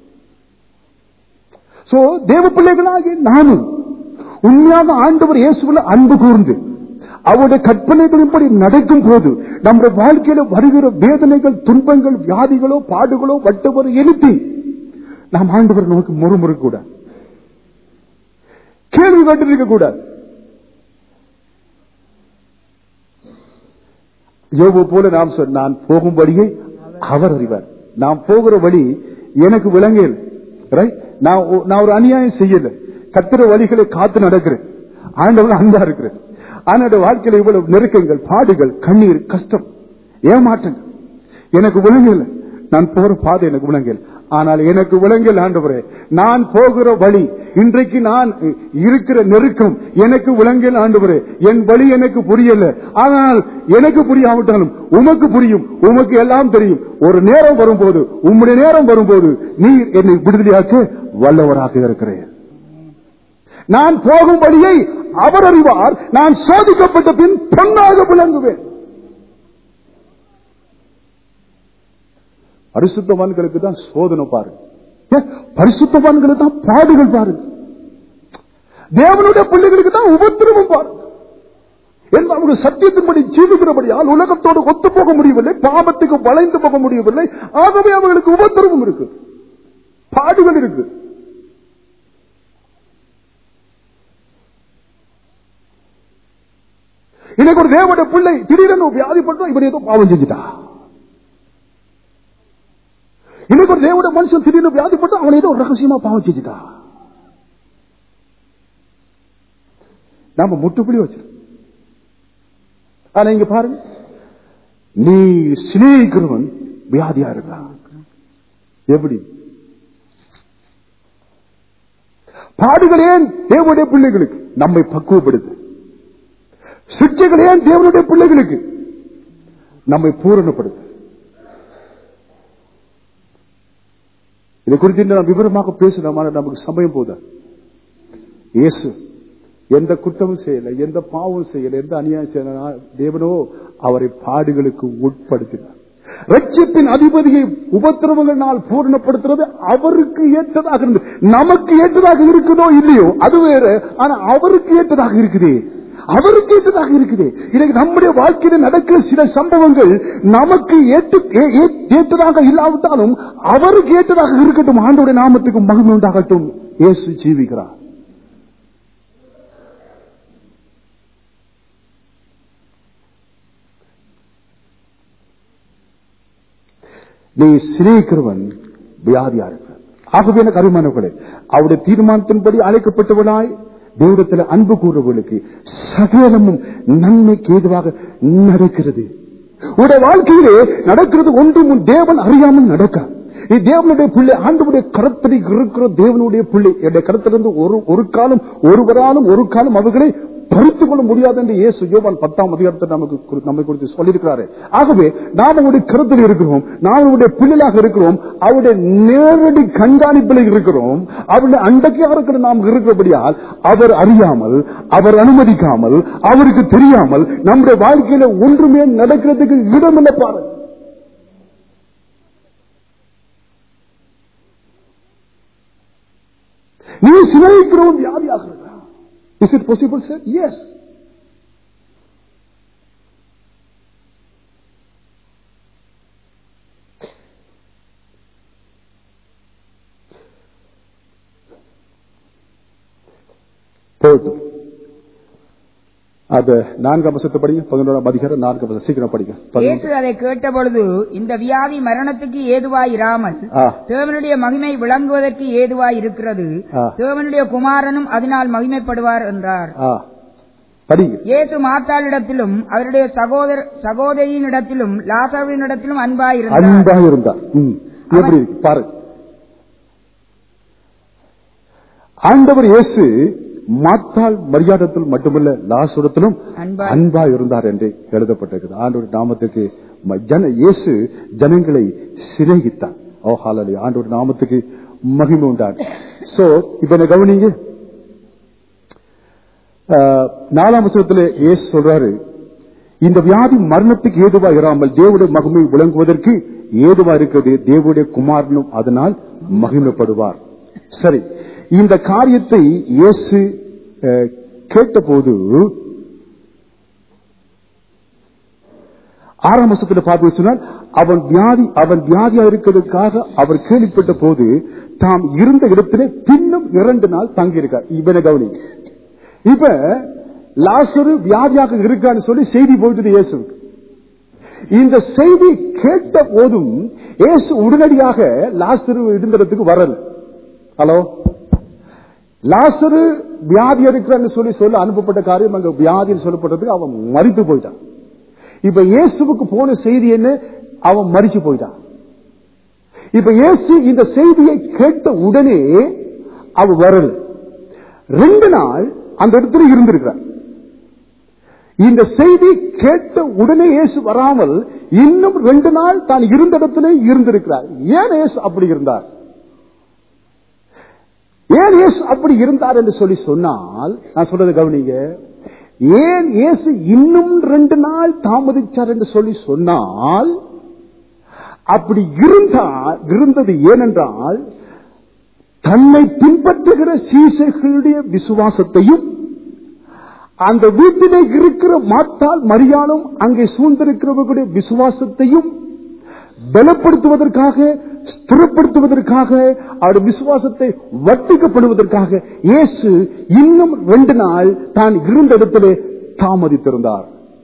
சோ தேவ பிள்ளைகளாகி நானும் உண்மையாக ஆண்டவர் இயேசுவில் அன்பு கூர்ந்து அவருடைய கற்பனைகளின்படி நடக்கும் போது நம்முடைய வாழ்க்கையில வருகிற வேதனைகள் துன்பங்கள் வியாதிகளோ பாடுகளோ வட்டவரோ எழுப்பி நாம் ஆண்டவர் நமக்கு முறுமுறுக்க கூடாது கேள்வி கேட்டிருக்க கூடாது யோபு போல நாம் சொன்ன நான் போகும் வழியை அவர் அறிவார் நான் போகிற வழி எனக்கு விளங்கல ரைட் நான் ஒ- நான் ஒரு அநியாயம் செய்யல கத்திர வழிகளை காத்து நடக்கிறேன் ஆண்டவர் அன்பா இருக்கிறேன் ஆனா என்னுடைய வாழ்க்கையில இவ்வளவு நெருக்கங்கள் பாடுகள் கண்ணீர் கஷ்டம் ஏமாற்றங்கள் எனக்கு விளங்கல நான் போற பாதை எனக்கு விளங்கல ஆனால் எனக்கு விளங்கல் ஆண்டவரே நான் போகிற வழி இன்றைக்கு நான் இருக்கிற நெருக்கம் எனக்கு விளங்கல் ஆண்டவரே என் வழி எனக்கு புரியல ஆனால் எனக்கு புரியாவிட்டாலும் உமக்கு புரியும் உமக்கு எல்லாம் தெரியும் ஒரு நேரம் வரும்போது உம்முடைய நேரம் வரும்போது நீர் என்னை விடுதலையாக்க வல்லவராக இருக்கிறேன் நான் போகும் வழியை அவர் அறிவார் நான் சோதிக்கப்பட்ட பின் பொன்னாக விளங்குவேன் பரிசுத்தவான்களுக்கு தான் சோதனை பாருங்க ஏன்? பரிசுத்தவான்களுக்கு தான் பாடுகள் பாருங்க தேவனுடைய பிள்ளைகளுக்கு தான் உபத்திரவம் பாருங்க என்று அவர்கள் சத்தியத்தின்படி ஜீவிக்கிறபடியால் உலகத்தோடு ஒத்து போக முடியவில்லை பாவத்துக்கு வளைந்து போக முடியவில்லை ஆகவே அவர்களுக்கு உபத்திரவம் இருக்கு பாடுகள் இருக்கு இன்னைக்கு ஒரு தேவனுடைய பிள்ளை திடீரென வியாதிப்பட்டோம் இவர் ஏதோ பாவம் செஞ்சுட்டா இன்னைக்கு ஒரு தேவனுடைய மனுஷன் திடீர்னு வியாதிப்பட்டு அவன் ஏதோ ரகசியமா பாவம் செஞ்சுட்டா நாம முட்டுப்புள்ளி வச்சு ஆனா இங்க பாருங்க நீ சிநேகிக்கிறவன் வியாதியா இருக்கான் எப்படி பாடுகள் ஏன் தேவனுடைய பிள்ளைகளுக்கு நம்மை பக்குவப்படுத்து சிக்ஷைகள் ஏன் தேவனுடைய பிள்ளைகளுக்கு நம்மை பூரணப்படுத்து இதை குறித்து இன்னும் நாம் விவரமாக பேசலாம் நமக்கு சமயம் போதா இயேசு எந்த குற்றமும் செய்யல எந்த பாவம் செய்யல எந்த அநியாயம் செய்யல தேவனோ அவரை பாடுகளுக்கு உட்படுத்தினார் ரட்சிப்பின் அதிபதியை உபத்திரவங்களால் பூரணப்படுத்துறது அவருக்கு ஏற்றதாக இருந்தது நமக்கு ஏற்றதாக இருக்குதோ இல்லையோ அது வேற ஆனா அவருக்கு ஏற்றதாக இருக்குதே அவருக்கு ஏற்றதாக இருக்குது இன்னைக்கு நம்முடைய வாழ்க்கையில நடக்கிற சில சம்பவங்கள் நமக்கு ஏற்று ஏ- ஏ- ஏற்றதாக இல்லாவிட்டாலும் அவருக்கு ஏற்றதாக இருக்கட்டும் ஆண்டோட நாமத்துக்கு மகிமை உண்டாகட்டும் இயேசு ஜீவிக்கிறார் நீ சிநேகிக்கிறவன் வியாதியா இருக்கிற ஆகவே எனக்கு அருமானவர்களே அவருடைய தீர்மானத்தின்படி அழைக்கப்பட்டவனாய் தெய்வத்தில் அன்பு கூறுவர்களுக்கு சகலமும் நன்மைக்கு ஏதுவாக நடக்கிறது உடைய வாழ்க்கையிலே நடக்கிறது ஒன்றும் உன் தேவன் அறியாமல் நடக்க நீ தேவனுடைய பிள்ளை ஆண்டவருடைய கரத்தில் இருக்கிற தேவனுடைய பிள்ளை என்னுடைய கருத்திலிருந்து ஒரு ஒரு காலம் ஒருவராலும் ஒரு காலம் அவர்களை பறித்துக் கொள்ள முடியாது என்று இயேசு யோவான் பத்தாம் அதிகாரத்தை நமக்கு குறி- நம்மை குறித்து சொல்லியிருக்கிறாரு ஆகவே நாம் அவருடைய கருத்தில் இருக்கிறோம் நாம் அவருடைய பிள்ளைகளாக இருக்கிறோம் அவருடைய நேரடி கண்காணிப்பில் இருக்கிறோம் அவருடைய அண்டக்கையாக இருக்கிற நாம் இருக்கிறபடியால் அவர் அறியாமல் அவர் அனுமதிக்காமல் அவருக்கு தெரியாமல் நம்முடைய வாழ்க்கையில ஒன்றுமே நடக்கிறதுக்கு இடமில்லை பாரு நீ சிநேகிக்கிறவன் வியாதியாக இருக்கிறான் Is it possible, sir? Yes. போகட்டும் அது நான்காம் வருஷத்தை படிங்க பதினோராம் அதிகாரம் நான்காம் வருஷம் சீக்கிரம் படிங்க இயேசு அதை கேட்டபொழுது இந்த வியாதி மரணத்துக்கு ஏதுவாய் இராமல் ஆ. தேவனுடைய மகிமை விளங்குவதற்கு ஏதுவாய் இருக்கிறது ஆ. தேவனுடைய குமாரனும் அதனால் மகிமைப்படுவார் என்றார் ஆ, படிங்க இயேசு மாத்தாளிடத்திலும் அவருடைய சகோதர சகோதரியினிடத்திலும் லாசருவினிடத்திலும் அன்பாய் இருந்தார் அன்பா இருந்தா ம், எப்படி இருக்கு பாருங்க ஆண்டவர் இயேசு மாத்தாள் மரியாதத்தில் மட்டுமல்ல லாசுரத்திலும் அன்பா- அன்பா இருந்தார் என்று எழுதப்பட்டிருக்கிறது ஆண்டவர் நாமத்துக்கு ம- ஜன இயேசு ஜனங்களை சிநேகித்தார் ஓ ஹாலலி ஆண்டவர் நாமத்துக்கு மகிமை உண்டார் சோ இப்ப என்ன கவனிங்க ஆஹ், நாலாம் வசனத்துல இயேசு சொல்றாரு இந்த வியாதி மரணத்துக்கு ஏதுவா இராமல் தேவனுடைய மகிமை விளங்குவதற்கு ஏதுவா இருக்கிறது தேவனுடைய குமாரனும் அதனால் மகிமைப்படுவார் சரி இந்த காரியத்தை இயேசு அஹ், கேட்டபோது ஆறாம் வருஷத்துல பார்த்து சொன்னால் அவன் வியாதி அவன் வியாதியா இருக்கிறதுக்காக அவர் கேள்விப்பட்ட போது தாம் இருந்த இடத்திலே பின்னும் இரண்டு நாள் தங்கியிருக்கார் இவனை கவனி இப்ப லாசரு வியாதியாக இருக்கான்னு சொல்லி செய்தி போயிட்டது இயேசுக்கு இந்த செய்தி கேட்ட போதும் இயேசு உடனடியாக லாசரு இருந்ததுக்கு வரல ஹலோ லாசரு வியாதி இருக்கிறான்னு சொல்லி சொல்ல அனுப்பப்பட்ட காரியம் அங்க வியாதின்னு சொல்லப்பட்டதுக்கு அவன் மறித்து போயிட்டான் இப்ப இயேசுவுக்கு போன செய்தி என்ன அவன் மறிச்சு போயிட்டான் இப்ப இயேசு இந்த செய்தியை கேட்ட உடனே அவன் வரல ரெண்டு நாள் அந்த இடத்துல இருந்திருக்கிறார் இந்த செய்தி கேட்ட உடனே இயேசு வராமல் இன்னும் ரெண்டு நாள் தான் இருந்த இடத்திலே இருந்திருக்கிறார் ஏன் இயேசு அப்படி இருந்தார் ஏன் இயேசு அப்படி இருந்தார் என்று சொல்லி சொன்னால் நான் சொல்றது கவனிங்க ஏன் இயேசு இன்னும் ரெண்டு நாள் தாமதிச்சார் என்று சொல்லி சொன்னால் அப்படி இருந்தால் இருந்தது ஏனென்றால் தன்னை பின்பற்றுகிற சீசர்களுடைய விசுவாசத்தையும் அந்த வீட்டிலே இருக்கிற மாத்தால் மரியாளும் அங்கே சூழ்ந்திருக்கிறவர்களுடைய விசுவாசத்தையும் பலப்படுத்துவதற்காக ஸ்திரப்படுத்துவதற்காக அவருடைய விசுவாசத்தை வர்த்திக்கப்படுவதற்காக இயேசு இன்னும் ரெண்டு நாள் தான் இருந்த இடத்திலே தாமதித்திருந்தார்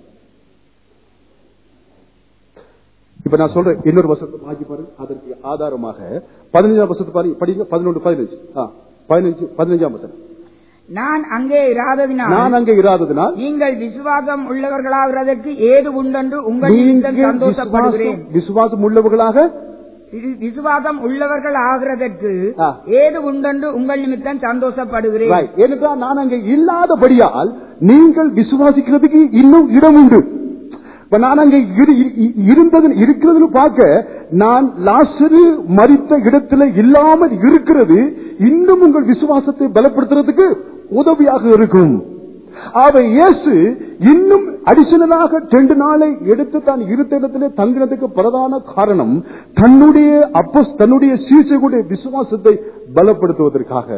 இப்ப நான் சொல்றேன் இன்னொரு வசனத்தை மாற்றி பாருங்க அதற்கு ஆதாரமாக பதினஞ்சாம் வசனத்தை பாருங்க படிங்க பதினொன்று பதினஞ்சு ஆ, பதினஞ்சு பதினஞ்சாம் வசனம் நான் அங்கே இராததினால் நான் அங்கே இராததினால் நீங்கள் விசுவாசம் உள்ளவர்களாகிறதற்கு ஏது உண்டென்று உங்கள் நிமித்தம் நீங்கள் சந்தோஷப்படுகிறேன் விசுவாசம் விசுவாசம் உள்ளவர்களாக வி- விசுவாசம் உள்ளவர்கள் ஆகிறதற்கு ஆ. ஏது உண்டென்று உங்கள் நிமித்தம் சந்தோஷப்படுகிறேன் Right. ஏனென்றால் நான் அங்கே இல்லாதபடியால் நீங்கள் விசுவாசிக்கிறதுக்கு இன்னும் இடம் உண்டு இப்ப நான் அங்கே இரு- இ- இருந்தது இருக்கிறதுன்னு பார்க்க நான் லாசரு மறித்த இடத்துல இல்லாமல் இருக்கிறது இன்னும் உங்கள் விசுவாசத்தை பலப்படுத்துறதுக்கு உதவியாக இருக்கும் ஆக இயேசு இன்னும் அடிஷனலாக ரெண்டு நாளை எடுத்து தான் இருந்த இடத்திலே தங்கினதுக்கு பிரதான காரணம் தன்னுடைய அப்போ தன்னுடைய சீசைகளுடைய விசுவாசத்தை பலப்படுத்துவதற்காக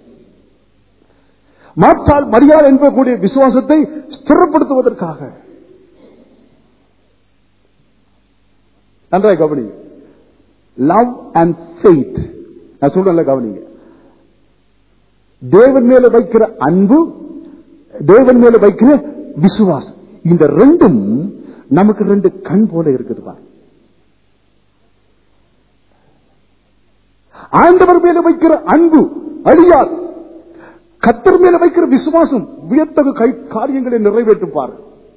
மாற்றால் மரியாதை என்பக்கூடிய விசுவாசத்தை ஸ்திரப்படுத்துவதற்காக நன்றாய் கவனிங்க லவ் அண்ட் ஃபெய்த் நான் சொல்றேன்ல கவனிங்க தேவன் மேல வைக்கிற அன்பு தேவன் மேல வைக்கிற விசுவாசம் இந்த ரெண்டும் நமக்கு ரெண்டு கண் போல இருக்குது பாரு ஆண்டவர் மேல வைக்கிற அன்பு அழியாது கத்தர் மேல வைக்கிற விசுவாசம் வியத்தகு கை காரியங்களை நிறைவேற்றும் பாரு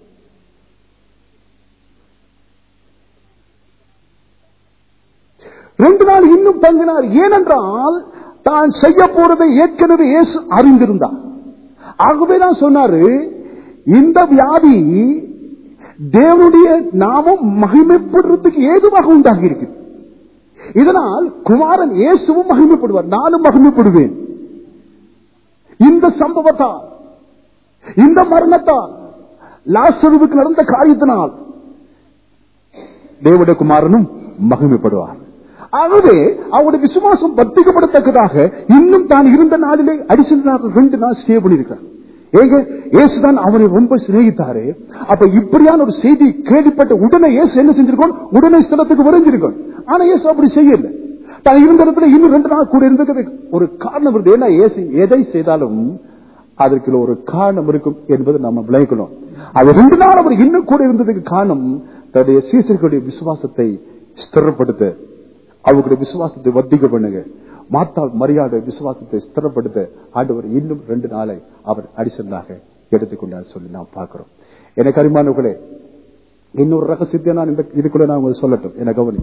ரெண்டு நாள் இன்னும் தங்கினார் ஏனென்றால் தான் செய்ய போறதை ஏற்கனவே இயேசு அறிந்திருந்தார் ஆகவே தான் சொன்னாரு இந்த வியாதி தேவனுடைய நாமம் மகிமைப்படுறதுக்கு ஏதுவாக உண்டாகி இருக்கு இதனால் குமாரன் இயேசுவும் மகிமைப்படுவார் நானும் மகிமைப்படுவேன் இந்த சம்பவத்தால் இந்த மரணத்தால் லாசருவுக்கு நடந்த காரியத்தினால் தேவனுடைய குமாரனும் மகிமைப்படுவார் ஆகவே அவருடைய விசுவாசம் வர்த்திக்கப்படத்தக்கதாக இன்னும் தான் இருந்த நாளிலே அடிஷனலாக ரெண்டு நாள் ஸ்டே பண்ணியிருக்கிறார் ஏங்க இயேசுதான் அவரை ரொம்ப சிநேகித்தாரு அப்ப இப்படியான ஒரு செய்தி கேள்விப்பட்ட உடனே இயேசு என்ன செஞ்சிருக்கோம் உடனே ஸ்தலத்துக்கு விரைஞ்சிருக்கோம் ஆனா இயேசு அப்படி செய்யல தான் இருந்த இடத்துல இன்னும் ரெண்டு நாள் கூட இருந்தது ஒரு காரணம் இருக்கு ஏன்னா இயேசு எதை செய்தாலும் அதற்கு ஒரு காரணம் இருக்கும் என்பதை நம்ம விளைக்கணும் அது ரெண்டு நாள் அவர் இன்னும் கூட இருந்ததுக்கு காரணம் தன்னுடைய சீசர்களுடைய விசுவாசத்தை ஸ்திரப்படுத்த அவர்களுடைய விசுவாசத்தை வர்த்திக்க பண்ணுங்க மாத்தால் மரியாதை விசுவாசத்தை ஸ்திரப்படுத்த ஆண்டவர் இன்னும் ரெண்டு நாளை அவர் அடிசனாக எடுத்துக்கொண்டார் சொல்லி நாம் பார்க்கிறோம் எனக்கு அருமானவர்களே இன்னொரு ரகசியத்தை நான் இந்த இதுக்குள்ள நான் உங்களுக்கு சொல்லட்டும் என கவனி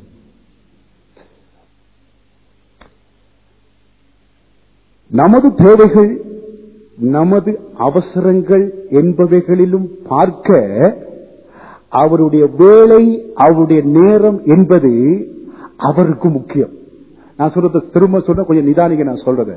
நமது தேவைகள் நமது அவசரங்கள் என்பவைகளிலும் பார்க்க அவருடைய வேலை அவருடைய நேரம் என்பது அவருக்கு முக்கியம் நான் சொல்றது திரும்ப சொல்ற கொஞ்சம் நிதானிக்க நான் சொல்றத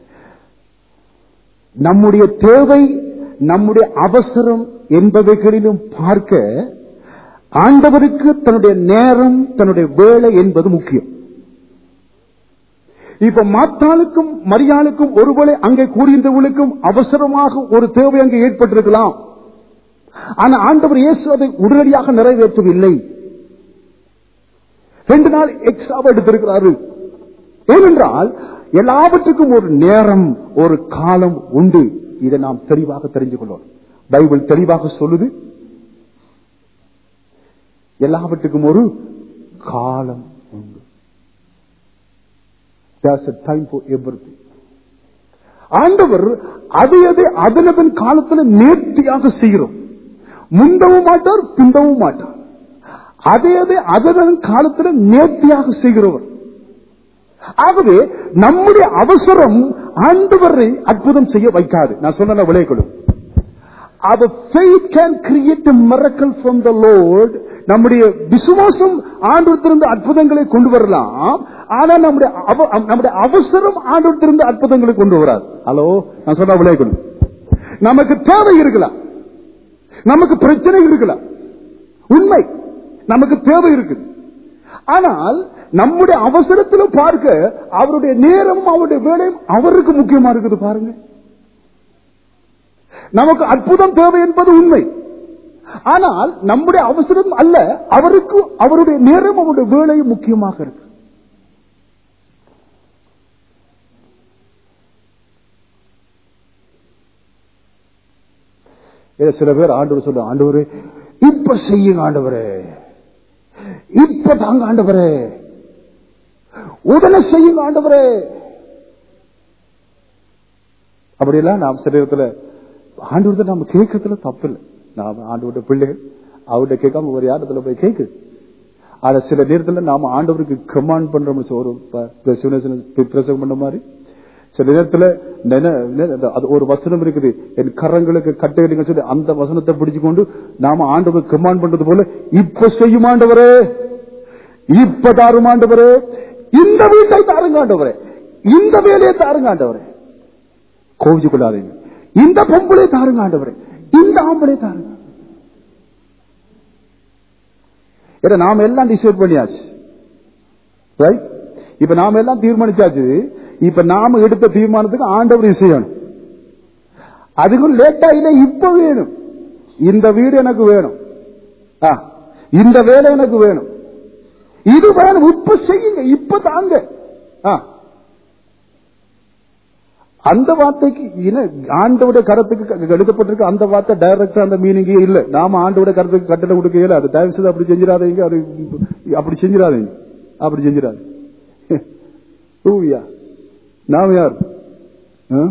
நம்முடைய தேவை நம்முடைய அவசரம் என்பவைகளிலும் பார்க்க ஆண்டவருக்கு தன்னுடைய நேரம் தன்னுடைய வேலை என்பது முக்கியம் இப்ப மாத்தாளுக்கும் மரியாளுக்கும் ஒருவேளை அங்கே கூடியிருந்தவர்களுக்கும் அவசரமாக ஒரு தேவை அங்கே ஏற்பட்டிருக்கலாம் ஆனா ஆண்டவர் இயேசு அதை உடனடியாக நிறைவேற்றவில்லை ரெண்டு நாள் எக்ஸ்ட்ராவா எடுத்திருக்கிறாரு ஏனென்றால் எல்லாவற்றுக்கும் ஒரு நேரம் ஒரு காலம் உண்டு இதை நாம் தெளிவாக தெரிஞ்சு கொள்ளோம் பைபிள் தெளிவாக சொல்லுது எல்லாவற்றுக்கும் ஒரு காலம் உண்டு There's a time for everything. ஆண்டவர் அதை அதை அதனதன் காலத்துல நேர்த்தியாக செய்கிறோம் முந்தவும் மாட்டார் பிந்தவும் மாட்டார் அதே அதே அதன் காலத்துல நேர்த்தியாக செய்கிறவர் ஆகவே நம்முடைய அவசரம் ஆண்டவரை அற்புதம் செய்ய வைக்காது நான் சொன்ன விளையக்கூடும் our faith can create a miracle from the Lord நம்முடைய விசுவாசம் ஆண்டவத்திலிருந்து அற்புதங்களை கொண்டு வரலாம் ஆனா நம்முடைய அவ- நம்முடைய அவசரம் ஆண்டவத்திலிருந்து அற்புதங்களை கொண்டு வராது ஹலோ நான் சொன்ன விளையக்கூடும் நமக்கு தேவை இருக்கலாம் நமக்கு பிரச்சனை இருக்கலாம் உண்மை நமக்கு தேவை இருக்குது ஆனால் நம்முடைய அவசரத்திலும் பார்க்க அவருடைய நேரமும் அவருடைய வேலையும் அவருக்கு முக்கியமா இருக்குது பாருங்க நமக்கு அற்புதம் தேவை என்பது உண்மை ஆனால் நம்முடைய அவசரம் அல்ல அவருக்கு அவருடைய நேரம் அவருடைய வேலையும் முக்கியமாக இருக்கு ஏதோ சில பேர் ஆண்டவர் சொல்ல ஆண்டவரே இப்ப செய்யுங்க ஆண்டவரே இப்ப தாங்க ஆண்டவரே உடனே செய்யுங்க ஆண்டவரே அப்படியெல்லாம் நாம் சரீரத்துல ஆண்டவர்கிட்ட நம்ம கேட்கறதுல தப்பு இல்லை நாம ஆண்டவருடைய பிள்ளைகள் அவர்கிட்ட கேட்காம ஒரு யாரத்துல போய் கேட்கு ஆனா சில நேரத்துல நாம ஆண்டவருக்கு கமாண்ட் பண்றோம் ஒரு ப- சிவனேசன் பிரசவம் பண்ண மாதிரி சில நேரத்துல நென- நென- அது ஒரு வசனம் இருக்குது என் கரங்களுக்கு கட்டையிடுங்க சொல்லி அந்த வசனத்தை பிடிச்சு கொண்டு நாம ஆண்டவர் கமாண்ட் பண்றது போல இப்ப செய்யும் ஆண்டவரே இப்ப தாரும் ஆண்டவரே இந்த வீட்டை தாருங்க ஆண்டவரே இந்த வேலையை தாருங்க ஆண்டவரே கோவிச்சு கொள்ளாதீங்க இந்த பொம்பளை தாருங்க ஆண்டவரே இந்த ஆம்பளை தாருங்க ஏன்னா நாம எல்லாம் டிசைட் பண்ணியாச்சு ரைட் இப்ப நாம எல்லாம் தீர்மானிச்சாச்சு இப்ப நாம எடுத்த தீர்மானத்துக்கு ஆண்டவர் செய்யணும் அதுக்கும் லேட்டா இல்ல இப்ப வேணும் இந்த வீடு எனக்கு வேணும் ஆ, இந்த வேலை எனக்கு வேணும் இது வேணும் இப்ப செய்யுங்க இப்ப தாங்க ஆ. அந்த வார்த்தைக்கு இன- ஆண்டவுடைய கரத்துக்கு க- எழுதப்பட்டிருக்கு அந்த வார்த்தை டைரக்டா அந்த மீனிங்கே இல்ல நாம ஆண்டவுடைய கரத்துக்கு கட்டளை கொடுக்க இயல அது தயவு செய்து அப்படி செஞ்சிடாதீங்க அது அப்படி செஞ்சிடாதீங்க அப்படி செஞ்சிடாதீங்க ஊயா நாம் யார் ஆ?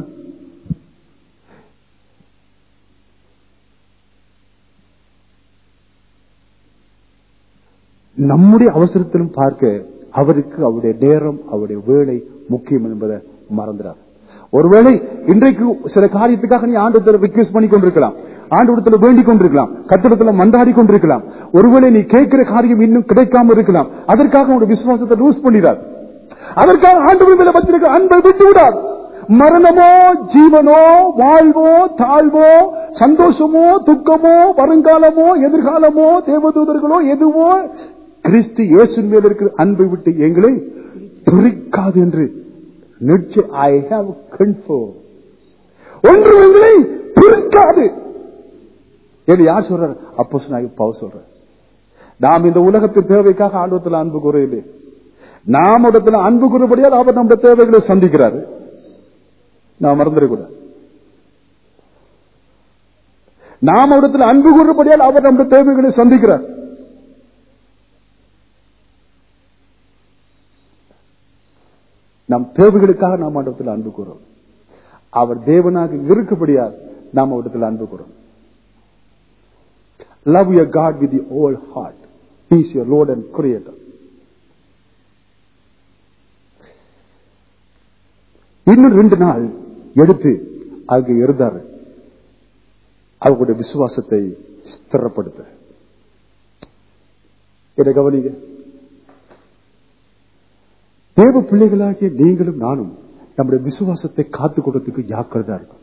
நம்முடைய அவசரத்திலும் பார்க்க அவருக்கு அவருடைய நேரம் அவருடைய வேலை முக்கியம் என்பதை மறந்துடார் ஒருவேளை இன்றைக்கு சில காரியத்துக்காக நீ ஆண்டு ரிக்வெஸ்ட் பண்ணி கொண்டிருக்கலாம் ஆண்டு வேண்டிக் கொண்டிருக்கலாம் கத்திடத்துல மன்றாடி கொண்டிருக்கலாம் ஒருவேளை நீ கேட்கிற காரியம் இன்னும் கிடைக்காம இருக்கலாம் அதற்காக உங்களுடைய விசுவாசத்தை லூஸ் பண்ணிடார் அதற்காக ஆண்டு மேல வச்சிருக்க அன்பை விட்டு விடாது மரணமோ ஜீவனோ வாழ்வோ தாழ்வோ சந்தோஷமோ துக்கமோ வருங்காலமோ எதிர்காலமோ தேவதூதர்களோ எதுவோ கிறிஸ்து இயேசுவின் மேல் இருக்கிற அன்பை விட்டு எங்களை பிரிக்காது என்று நிச்சயம் ஐ ஹாவ் கன்ஃபர்ம் ஒன்று எங்களை பிரிக்காது என்று யார் சொல்றாரு அப்போ பவு சொல்றார் நாம் இந்த உலகத்தின் தேவைக்காக ஆண்டவத்தில் அன்பு குறையிலே நாம் இடத்துல அன்பு கூறபடியால் அவர் நம்முடைய தேவைகளை சந்திக்கிறாரு நான் மறந்துடக்கூடாது நாம் இடத்துல அன்பு கூறபடியால் அவர் நம்முடைய தேவைகளை சந்திக்கிறார் நம் தேவைகளுக்காக நாம் இடத்துல அன்பு கூறும் அவர் தேவனாக இருக்கும்படியால் நாம் இடத்துல அன்பு கூறும் love your God with the whole heart peace your lord and creator இன்னும் ரெண்டு நாள் எடுத்து அங்கு இருந்தார் அவர்களுடைய விசுவாசத்தை ஸ்திரப்படுத்த இதை கவனிங்க தேவ பிள்ளைகளாகிய நீங்களும் நானும் நம்முடைய விசுவாசத்தை காத்துக் கொடுறதுக்கு ஜாக்கிரதா இருக்கும்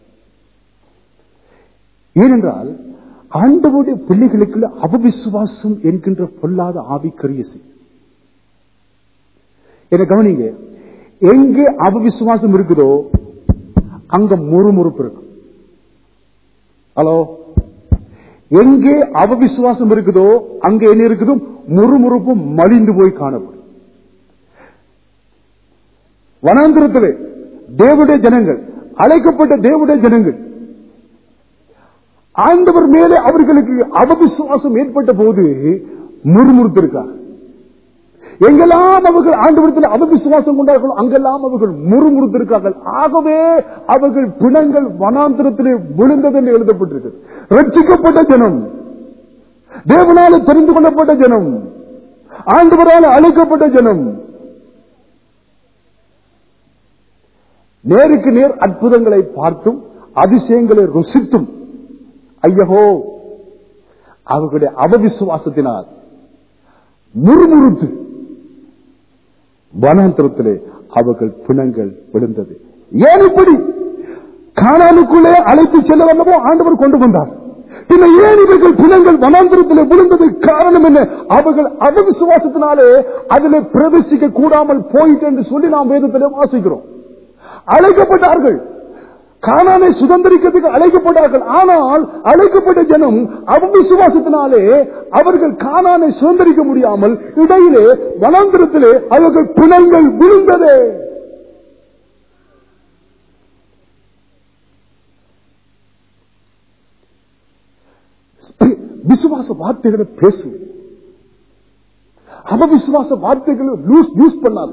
ஏனென்றால் ஆண்டவருடைய பிள்ளைகளுக்குள்ள அவவிசுவாசம் என்கின்ற பொல்லாத ஆவிக்கரிய செய்யும் என்ன கவனிங்க எங்கே அவவிசுவாசம் இருக்குதோ அங்க முறுமுறுப்பு இருக்கும் ஹலோ எங்கே அவவிசுவாசம் இருக்குதோ அங்க என்ன இருக்குதோ முறுமுறுப்பு மலிந்து போய் காணப்படும் வனாந்திரத்திலே தேவடைய ஜனங்கள் அழைக்கப்பட்ட தேவடைய ஜனங்கள் ஆண்டவர் மேலே அவர்களுக்கு அவவிசுவாசம் ஏற்பட்ட போது முறுமுறுத்திருக்கார் எங்கெல்லாம் அவர்கள் ஆண்டவரத்தில் அவவிசுவாசம் கொண்டார்களோ அங்கெல்லாம் அவர்கள் முறுமுறுத்திருக்கார்கள் ஆகவே அவர்கள் பிணங்கள் வனாந்திரத்திலே விழுந்தது என்று எழுதப்பட்டிருக்கிறது ரட்சிக்கப்பட்ட ஜனம் தேவனால தெரிந்து கொள்ளப்பட்ட ஜனம் ஆண்டவரால் அழைக்கப்பட்ட ஜனம் நேருக்கு நேர் அற்புதங்களை பார்த்தும் அதிசயங்களை ருசித்தும் ஐயகோ அவர்களுடைய அவவிசுவாசத்தினால் முறுமுறுத்து வனாந்திரத்திலே அவர்கள் பிணங்கள் விழுந்தது ஏன் இப்படி காணானுக்குள்ளே அழைத்து செல்ல வல்லவோ ஆண்டவர் கொண்டு வந்தார் பின்ன ஏன் இவர்கள் பிணங்கள் வனாந்திரத்திலே விழுந்தது காரணம் என்ன அவர்கள் அவவிசுவாசத்தினாலே அதிலே பிரவேசிக்க கூடாமல் போயிட்டு என்று சொல்லி நாம் வேதத்திலே வாசிக்கிறோம் அழைக்கப்பட்டார்கள் காணானை சுதந்திரிக்கிறதுக்கு அழைக்கப்பட்டார்கள் ஆனால் அழைக்கப்பட்ட ஜனம் அவவிசுவாசத்தினாலே அவர்கள் காணானை சுதந்திரிக்க முடியாமல் இடையிலே வனாந்திரத்திலே அவர்கள் பிணங்கள் விழுந்ததே விசுவாச வார்த்தைகளை பேசு அவவிசுவாச வார்த்தைகளை லூஸ் யூஸ் பண்ணாது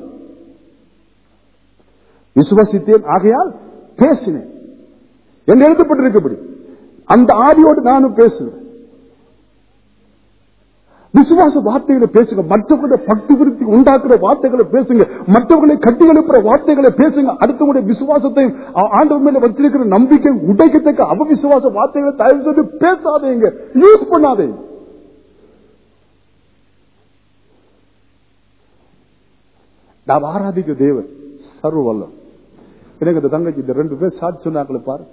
விசுவாசித்தேன் ஆகையால் பேசினேன் என்று எழுதப்பட்டிருக்கபடி அந்த ஆவியோடு நானும் பேசுவேன் விசுவாச வார்த்தைகளை பேசுங்க மற்றவர்களுடைய பக்தி விருத்தி உண்டாக்குற வார்த்தைகளை பேசுங்க மற்றவர்களை கட்டி எழுப்புற வார்த்தைகளை பேசுங்க அடுத்தவங்களுடைய விசுவாசத்தை ஆ- ஆண்டவர் மேல வச்சிருக்கிற நம்பிக்கை உடைக்கத்தக்க அவவிசுவாச வார்த்தைகளை தயவு செய்து பேசாதீங்க யூஸ் பண்ணாதீங்க நாம் ஆராதிக்க தேவன் சர்வ வல்லம் எனக்கு இந்த தங்கச்சி இந்த ரெண்டு பேர் சாட்சி சொன்னாங்களே பாரு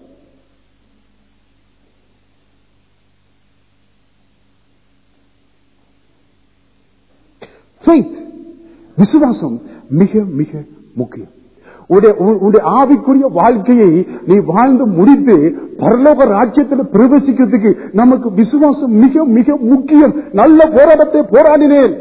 Faith, விசுவாசம் மிக மிக முக்கியம் உன்னுடைய உன்னுடைய ஆவிக்குரிய வாழ்க்கையை நீ வாழ்ந்து முடித்து பரலோக ராஜ்யத்தில் பிரவேசிக்கிறதுக்கு நமக்கு விசுவாசம் மிக மிக முக்கியம் நல்ல போராட்டத்தை போராடினேன்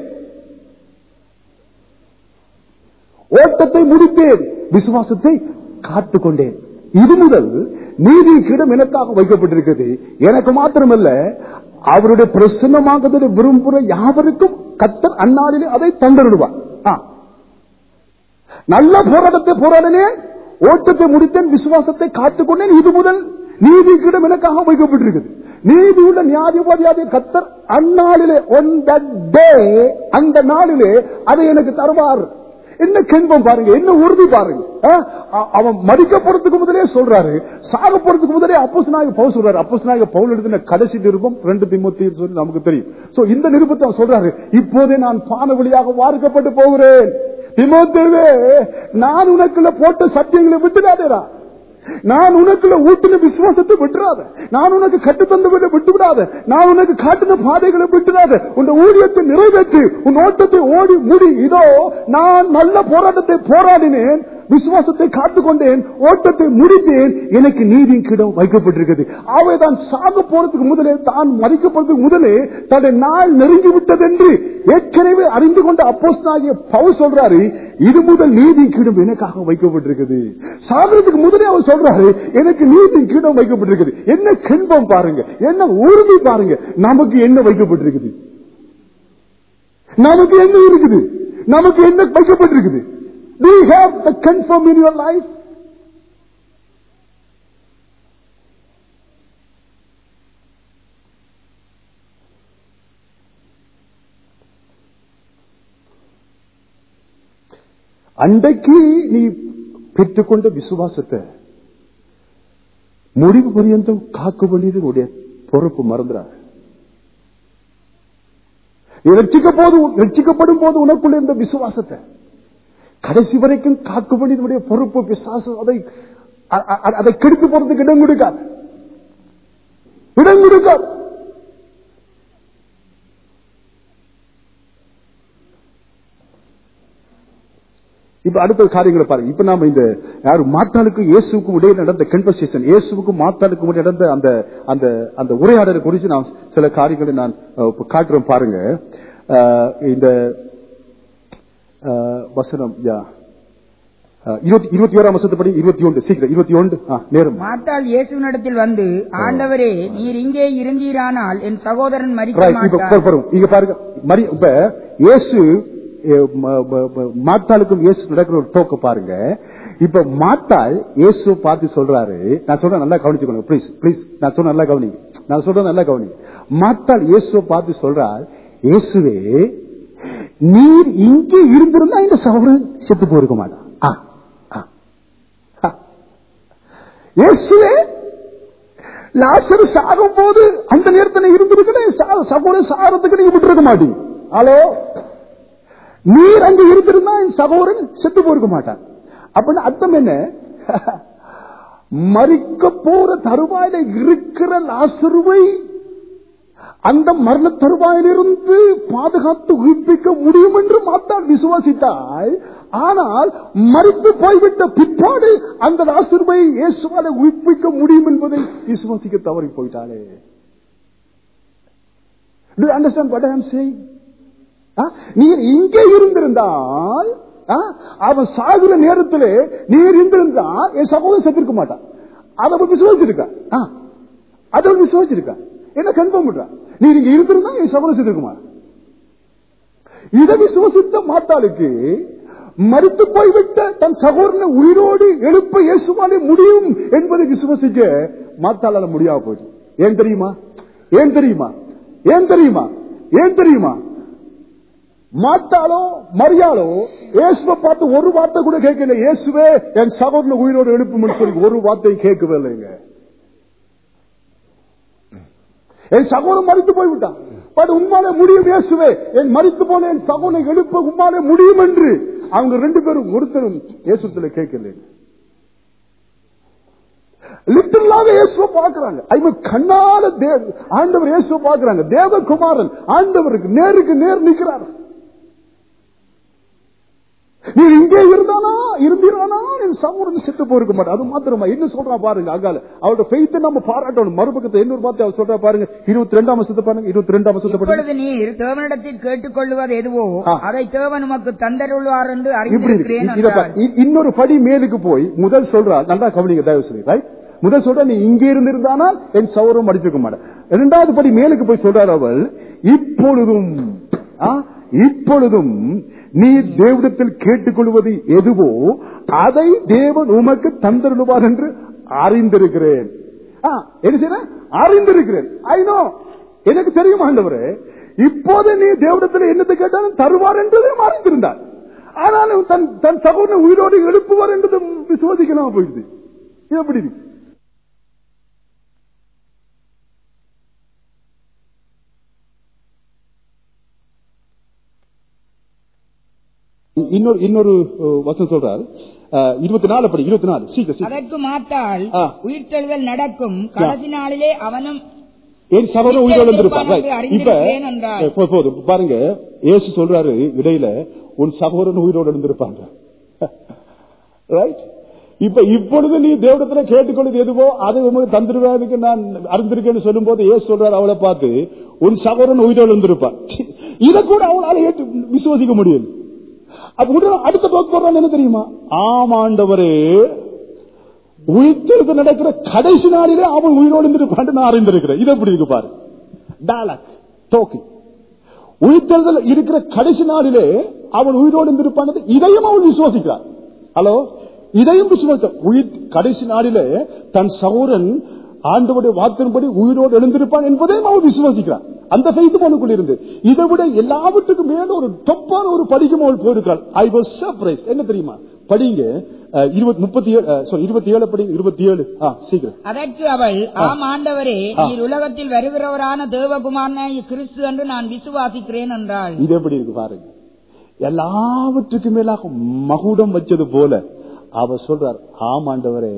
ஓட்டத்தை முடித்தேன் விசுவாசத்தை காத்துக் கொண்டேன் இது முதல் நீதி கிடம் எனக்காக வைக்கப்பட்டிருக்கிறது எனக்கு மாத்திரமல்ல அவருடைய பிரசன்னமாக விரும்புகிற யாவருக்கும் கத்தர் அந்நாளிலே அதை தந்தருடுவார் ஆ. நல்ல போராட்டத்தை போராடினேன் ஓட்டத்தை முடித்தேன் விசுவாசத்தை காத்துக்கொண்டேன் இது முதல் நீதி கிடம் எனக்காக வைக்கப்பட்டிருக்கிறது நீதி உள்ள நியாதிபதியாதி கத்தர் அந்நாளிலே on that day அந்த நாளிலே அதை எனக்கு தருவார் என்ன கென்பம் பாருங்க என்ன உறுதி பாருங்க ஆ? அ- அவன் மடிக்க போறதுக்கு முதலே சொல்றாரு சாக போறதுக்கு முதலே அப்போஸ் நாயக பவுல் சொல்றாரு அப்போஸ் நாயக பவுல் எழுதின கடைசி நிருபம் ரெண்டு திமுத்தி சொல்லி நமக்கு தெரியும் சோ இந்த நிருபத்தை அவன் சொல்றாரு இப்போதே நான் பான வழியாக வார்க்கப்பட்டு போகிறேன் திமோத்தேவே நான் உனக்குள்ள போட்ட சத்தியங்களை விட்டுடாதேடா நான் உனக்குள்ள ஊட்டின விசுவாசத்தை விட்டுறாத நான் உனக்கு கட்டுத்தந்தவரை விட்டு விடாத நான் உனக்கு காட்டின பாதைகளை விட்டுடாத உன் ஊழியத்தை நிறைவேற்றி உன் ஓட்டத்தை ஓடி முடி இதோ நான் நல்ல போராட்டத்தை போராடினேன் விசுவாசத்தை காத்துக்கொண்டேன் ஓட்டத்தை முடித்தேன் எனக்கு நீதி கிடம் வைக்கப்பட்டிருக்கிறது அவை தான் சாக போறதுக்கு முதலே தான் மதிக்கப்படுறதுக்கு முதலே தன்னுடைய நாள் நெருங்கி விட்டது என்று ஏற்கனவே அறிந்து கொண்ட அப்போஸ் பவுல் சொல்றாரு இது முதல் நீதி கிடம் எனக்காக வைக்கப்பட்டிருக்கிறது சாகிறதுக்கு முதலே அவர் சொல்றாரு எனக்கு நீதி கிடம் வைக்கப்பட்டிருக்கிறது என்ன கிண்பம் பாருங்க என்ன உறுதி பாருங்க நமக்கு என்ன வைக்கப்பட்டிருக்குது நமக்கு என்ன இருக்குது நமக்கு என்ன வைக்கப்பட்டிருக்குது Do you have the confirm in your life? அன்றைக்கு நீ பெற்றுக்கொண்ட விசுவாசத்தை முடிவு பரியந்தம் காக்க வேண்டியது உடைய பொறுப்பு மறந்துடாது நீ ரட்சிக்க போது ரட்சிக்கப்படும் போது உனக்குள்ள இருந்த விசுவாசத்தை கடைசி வரைக்கும் காக்க வேண்டியதுடைய பொறுப்பு பிசாசு அதை அ- அ- அதை கெடுத்து போறதுக்கு இடம் கொடுக்காது இடம் கொடுக்காது இப்ப அடுத்த காரியங்களை பாருங்க இப்ப நாம இந்த யாரு மாத்தாளுக்கும் இயேசுக்கும் இடையே நடந்த கன்வர்சேஷன் இயேசுக்கும் மாத்தாளுக்கும் இடையே நடந்த அந்த அந்த அந்த உரையாடலை குறித்து நான் சில காரியங்களை நான் அஹ், இப்ப காட்டுறேன் பாருங்க அஹ், இந்த அஹ், வசனம் யா அஹ், இருபத்தி இருபத்தி ஓராம் வசனப்படி இருபத்தி ஒன்று சீக்கிரம் இருபத்தி ஒன்று நேரம் மாத்தாள் இயேசுவினிடத்தில் வந்து ஆண்டவரே நீர் இங்கே இருந்தீரானால் என் சகோதரன் மரிக்க Right, இப்ப மாட்டார் பாரு- பாருங்க. இங்க பாருங்க மரி இப்ப இயேசு அஹ், ம- ம- ம- மாத்தாளுக்கும் இயேசு நடக்கிற ஒரு டோக்க பாருங்க இப்ப மாத்தாள் இயேசு பார்த்து சொல்றாரு நான் சொல்றேன் நல்லா கவனிச்சுக்கணும் ப்ளீஸ் ப்ளீஸ் நான் சொல்றேன் நல்லா கவனிங்க நான் சொல்றேன் நல்லா கவனிங்க மாத்தாள் இயேசுவை பார்த்து சொல்றார் இயேசுவே நீர் இங்கே இருந்திருந்தா இந்த சகோதரன் செத்து போயிருக்க மாட்டான் ஆ, ஆ, ஆ. இயேசுவே லாசரு சாகும் போது அந்த நேரத்தில் இருந்திருக்கணும் சகோதரன் சாகிறதுக்கு நீங்க விட்டுருக்க மாட்டீங்க ஹலோ நீர் அங்க இருந்திருந்தா என் சகோதரன் செத்து போயிருக்க மாட்டான் அப்படின்னு அர்த்தம் என்ன மறிக்க போற தருவாயில இருக்கிற லாசருவை அந்த மரண தருவாயிலிருந்து பாதுகாத்து உயிர்ப்பிக்க முடியும் என்று மாத்தால் விசுவாசித்தாள் ஆனால் மறித்து போய்விட்ட பிற்பாடு அந்த லாசருவை இயேசுவால உயிர்ப்பிக்க முடியும் என்பதை விசுவாசிக்க தவறி போயிட்டாளே Do you understand what I am saying? ஆ? நீர் இங்கே இருந்திருந்தால் ஆ? அவன் சாகுற நேரத்தில் நீர் இருந்திருந்தால் என் சகோதரன் செத்திருக்க மாட்டான் அதை அவன் விசுவாசிருக்கா ஆ. அதை அவன் விசுவாசிருக்கா என்ன கன்ஃபார்ம் பண்றா நீர் இங்க இருந்திருந்தா என் சகோதரன் செத்திருக்க மாட்டான் இதை விசுவசித்த மாத்தாளுக்கு மறித்து போய்விட்ட தன் சகோதரனை உயிரோடு எழுப்ப இயேசுவாலே முடியும் என்பதை விசுவசிக்க மாத்தாளால முடியாம போச்சு ஏன் தெரியுமா ஏன் தெரியுமா ஏன் தெரியுமா ஏன் தெரியுமா மாத்தாளோ மரியாளோ இயேசுவை பார்த்து ஒரு வார்த்தை கூட கேட்கல இயேசுவே என் சகோதரனை உயிரோடு எழுப்பும்னு சொல்லி ஒரு வார்த்தை கேட்கவே இல்லைங்க என் சகோதரன் மறித்து போய்விட்டான் பட் உம்மாலே முடியும் இயேசுவே என் மறித்து போன என் சகோதரனை எழுப்ப உம்மாலே முடியும் என்று அவங்க ரெண்டு பேரும் ஒருத்தரும் இயேசுத்துல கேட்கல லிட்டலாக இயேசுவை பார்க்கிறாங்க ஐம கண்ணால தேவ ஆண்டவர் இயேசுவை பார்க்கிறாங்க தேவகுமாரன் ஆண்டவருக்கு நேருக்கு நேர் நிற்கிறார் நீ இங்கே இருந்தானா இருந்தீரானா என் சமூகம் செத்து போயிருக்க மாட்டேன் அது மாத்திரமா என்ன சொல்றா பாருங்க அங்கால அவரோட பெய்த்தை நம்ம பாராட்டணும் மறுபக்கத்தை இன்னொரு பார்த்து அவர் சொல்றா பாருங்க இருபத்தி ரெண்டாம் வருஷத்தை பாருங்க இருபத்தி ரெண்டாம் வருஷத்தை பாருங்க இப்பொழுது நீர் தேவனிடத்தில் கேட்டுக்கொள்வது எதுவோ ஆ. அதை தேவன் உமக்கு தந்தருள்வார் என்று இப்படி இருக்கு. அறிந்திருக்கிறேன் இத பாரு. என்றார். இ- இன்னொரு படி மேலுக்கு போய் முதல் சொல்றா நல்லா கவனிங்க தயவு செய்து ரைட் முதல் சொல்ற நீ இங்கே இருந்திருந்தானால் என் சௌரம் அடிச்சிருக்க மாட்டேன் இரண்டாவது படி மேலுக்கு போய் சொல்றார் அவள் இப்பொழுதும் ஆ, இப்பொழுதும் நீ தேவடத்தில் கேட்டுக்கொள்வது எதுவோ அதை தேவன் உமக்கு தந்தருளுவார் என்று அறிந்திருக்கிறேன் ஆ, என்ன செய்யற அறிந்திருக்கிறேன் ஐ நோ எனக்கு தெரியும் ஆண்டவரே இப்போது நீ தேவடத்தில் என்னத்தை கேட்டாலும் தருவார் என்றதையும் அறிந்திருந்தார் ஆனாலும் தன் தன் சகோதரனை உயிரோடு எழுப்புவார் என்றதும் விசுவாசிக்கலாம் போயிடுது இது எப்படி இருக்கு? இன்னொரு இன்னொரு அஹ், வசனம் சொல்றாரு அஹ், இருபத்தி நாலு படி இருபத்தி நாலு சீக்கிரம் சீக்கிரம் அதற்கு மாத்தால் ஆ. உயிர்த்தெழுதல் நடக்கும் கடைசி நாளிலே அவனும் என் சகோதரன் உயிரோடு வந்திருப்பான் இருப்பான் என்று Right. இப்ப அறிந்திருக்கிறேன் என்றார். போ- போதும் பாருங்க இயேசு சொல்றாரு இடையில உன் சகோதரன் உயிரோடு இருந்திருப்பாங்க ரைட் இப்ப இப்பொழுது நீ தேவடத்துல கேட்டுக்கொள்வது எதுவோ அது உமக்கு தந்துருவாதுக்கு நான் அறிந்திருக்கேன்னு சொல்லும் போது ஏசு சொல்றாரு அவளை பார்த்து உன் சகோதரன் உயிரோடு இருந்திருப்பான் இதை கூட அவளால ஏற்று விசுவசிக்க முடியும் அப்ப உடனே அடுத்த பக்கம் போடுறான்னு என்ன தெரியுமா ஆமாண்டவரே உயிர்த்தெழுத்து நடக்கிற கடைசி நாளிலே அவன் உயிரோடு இருந்திருப்பான் நான் அறிந்திருக்கிறேன் இது எப்படி இருக்கு பாரு டாலக் டோக்கி உயிர்த்தெழுதல் இருக்கிற கடைசி நாளிலே அவன் உயிரோடு இருந்திருப்பான் இதையும் அவன் விசுவாசிக்கிறான் ஹலோ இதையும் விசுவாச உயிர் கடைசி நாளிலே தன் சகோதரன் ஆண்டவருடைய வார்த்தையின்படி உயிரோடு எழுந்திருப்பான் என்பதையும் அவன் விசுவாசிக்கிறான் அந்த ஃபெய்த் அவனுக்குள்ள இருந்து இதை விட எல்லாவற்றுக்கும் மேல ஒரு தொப்பான ஒரு படிக்கும் அவள் போயிருக்காள் ஐ வாஸ் சர்ப்ரைஸ் என்ன தெரியுமா படிங்க அஹ், இருபத்தி முப்பத்தி ஏழு சாரி இருபத்தி ஏழு படிங்க இருபத்தி ஏழு ஆ சீக்கிரம் அதற்கு அவள் ஆம் ஆண்டவரே ஆ. நீர் உலகத்தில் வருகிறவரான தேவகுமாரனாகிய கிறிஸ்து என்று நான் விசுவாசிக்கிறேன் என்றாள் இது எப்படி இருக்கு பாருங்க எல்லாவற்றுக்கும் மேலாக மகுடம் வச்சது போல அவர் சொல்றார் ஆமாண்டவரே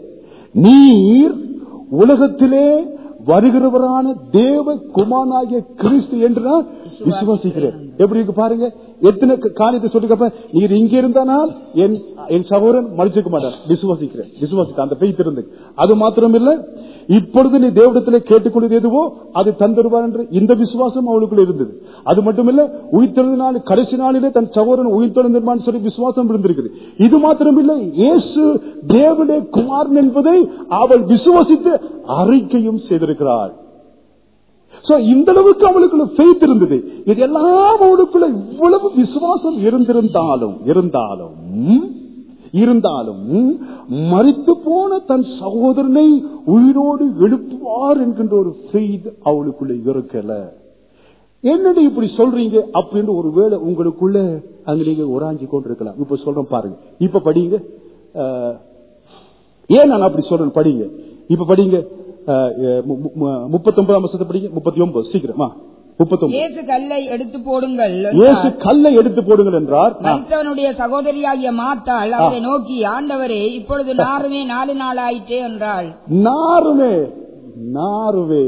நீர் உலகத்திலே வருகிறவரான தேவ குமாரனாகிய கிறிஸ்து என்று நான் விசுவாசிக்கிறேன் எப்படி இருக்கு பாருங்க எத்தனை க- காரியத்தை சொல்லிக்கப்ப நீர் இங்க இருந்தானால் என் என் சகோதரன் மறிச்சிருக்க மாட்டார் விசுவாசிக்கிறேன் விசுவாசிக்க அந்த பெய்த் இருந்து அது மாத்திரம் இல்ல இப்பொழுது நீ தேவடத்திலே கேட்டுக்கொள்வது எதுவோ அது தந்தருவார் என்று இந்த விசுவாசம் அவளுக்குள்ள இருந்தது அது மட்டும் இல்ல உயிர்த்தெழுந்த நாள் கடைசி நாளிலே தன் சகோதரன் உயிர்த்தெழுந்திருப்பான் சொல்லி விசுவாசம் இருந்திருக்குது இது மாத்திரம் இல்ல இயேசு தேவனுடைய குமாரன் என்பதை அவள் விசுவாசித்து அறிக்கையும் செய்திருக்கிறாள் சோ இந்த அளவுக்கு அவளுக்குள்ள faith இருந்தது இது எல்லாம் அவளுக்குள்ள இவ்வளவு விசுவாசம் இருந்திருந்தாலும் இருந்தாலும் இருந்தாலும் மறித்து போன தன் சகோதரனை உயிரோடு எழுப்புவார் என்கின்ற ஒரு faith அவளுக்குள்ள இருக்கல என்னடி இப்படி சொல்றீங்க அப்படின்னு ஒரு வேளை உங்களுக்குள்ள அங்க நீங்க உராஞ்சி கொண்டிருக்கலாம் இப்ப சொல்றேன் பாருங்க இப்ப படிங்க அஹ், ஏன் நான் அப்படி சொல்றேன் படிங்க இப்ப படிங்க முப்பத்தி ஒன்பதாம் வருஷத்தை படிங்க முப்பத்தி ஒன்பது சீக்கிரமா முப்பத்தி ஒன்பது இயேசு கல்லை எடுத்து போடுங்கள் இயேசு கல்லை எடுத்து போடுங்கள் என்றார் ஆ. மற்றவனுடைய சகோதரியாகிய மாத்தாள் அவரை நோக்கி ஆண்டவரே இப்பொழுது நாருமே நாலு நாள் ஆயிற்றே என்றாள் நாருமே நாருவே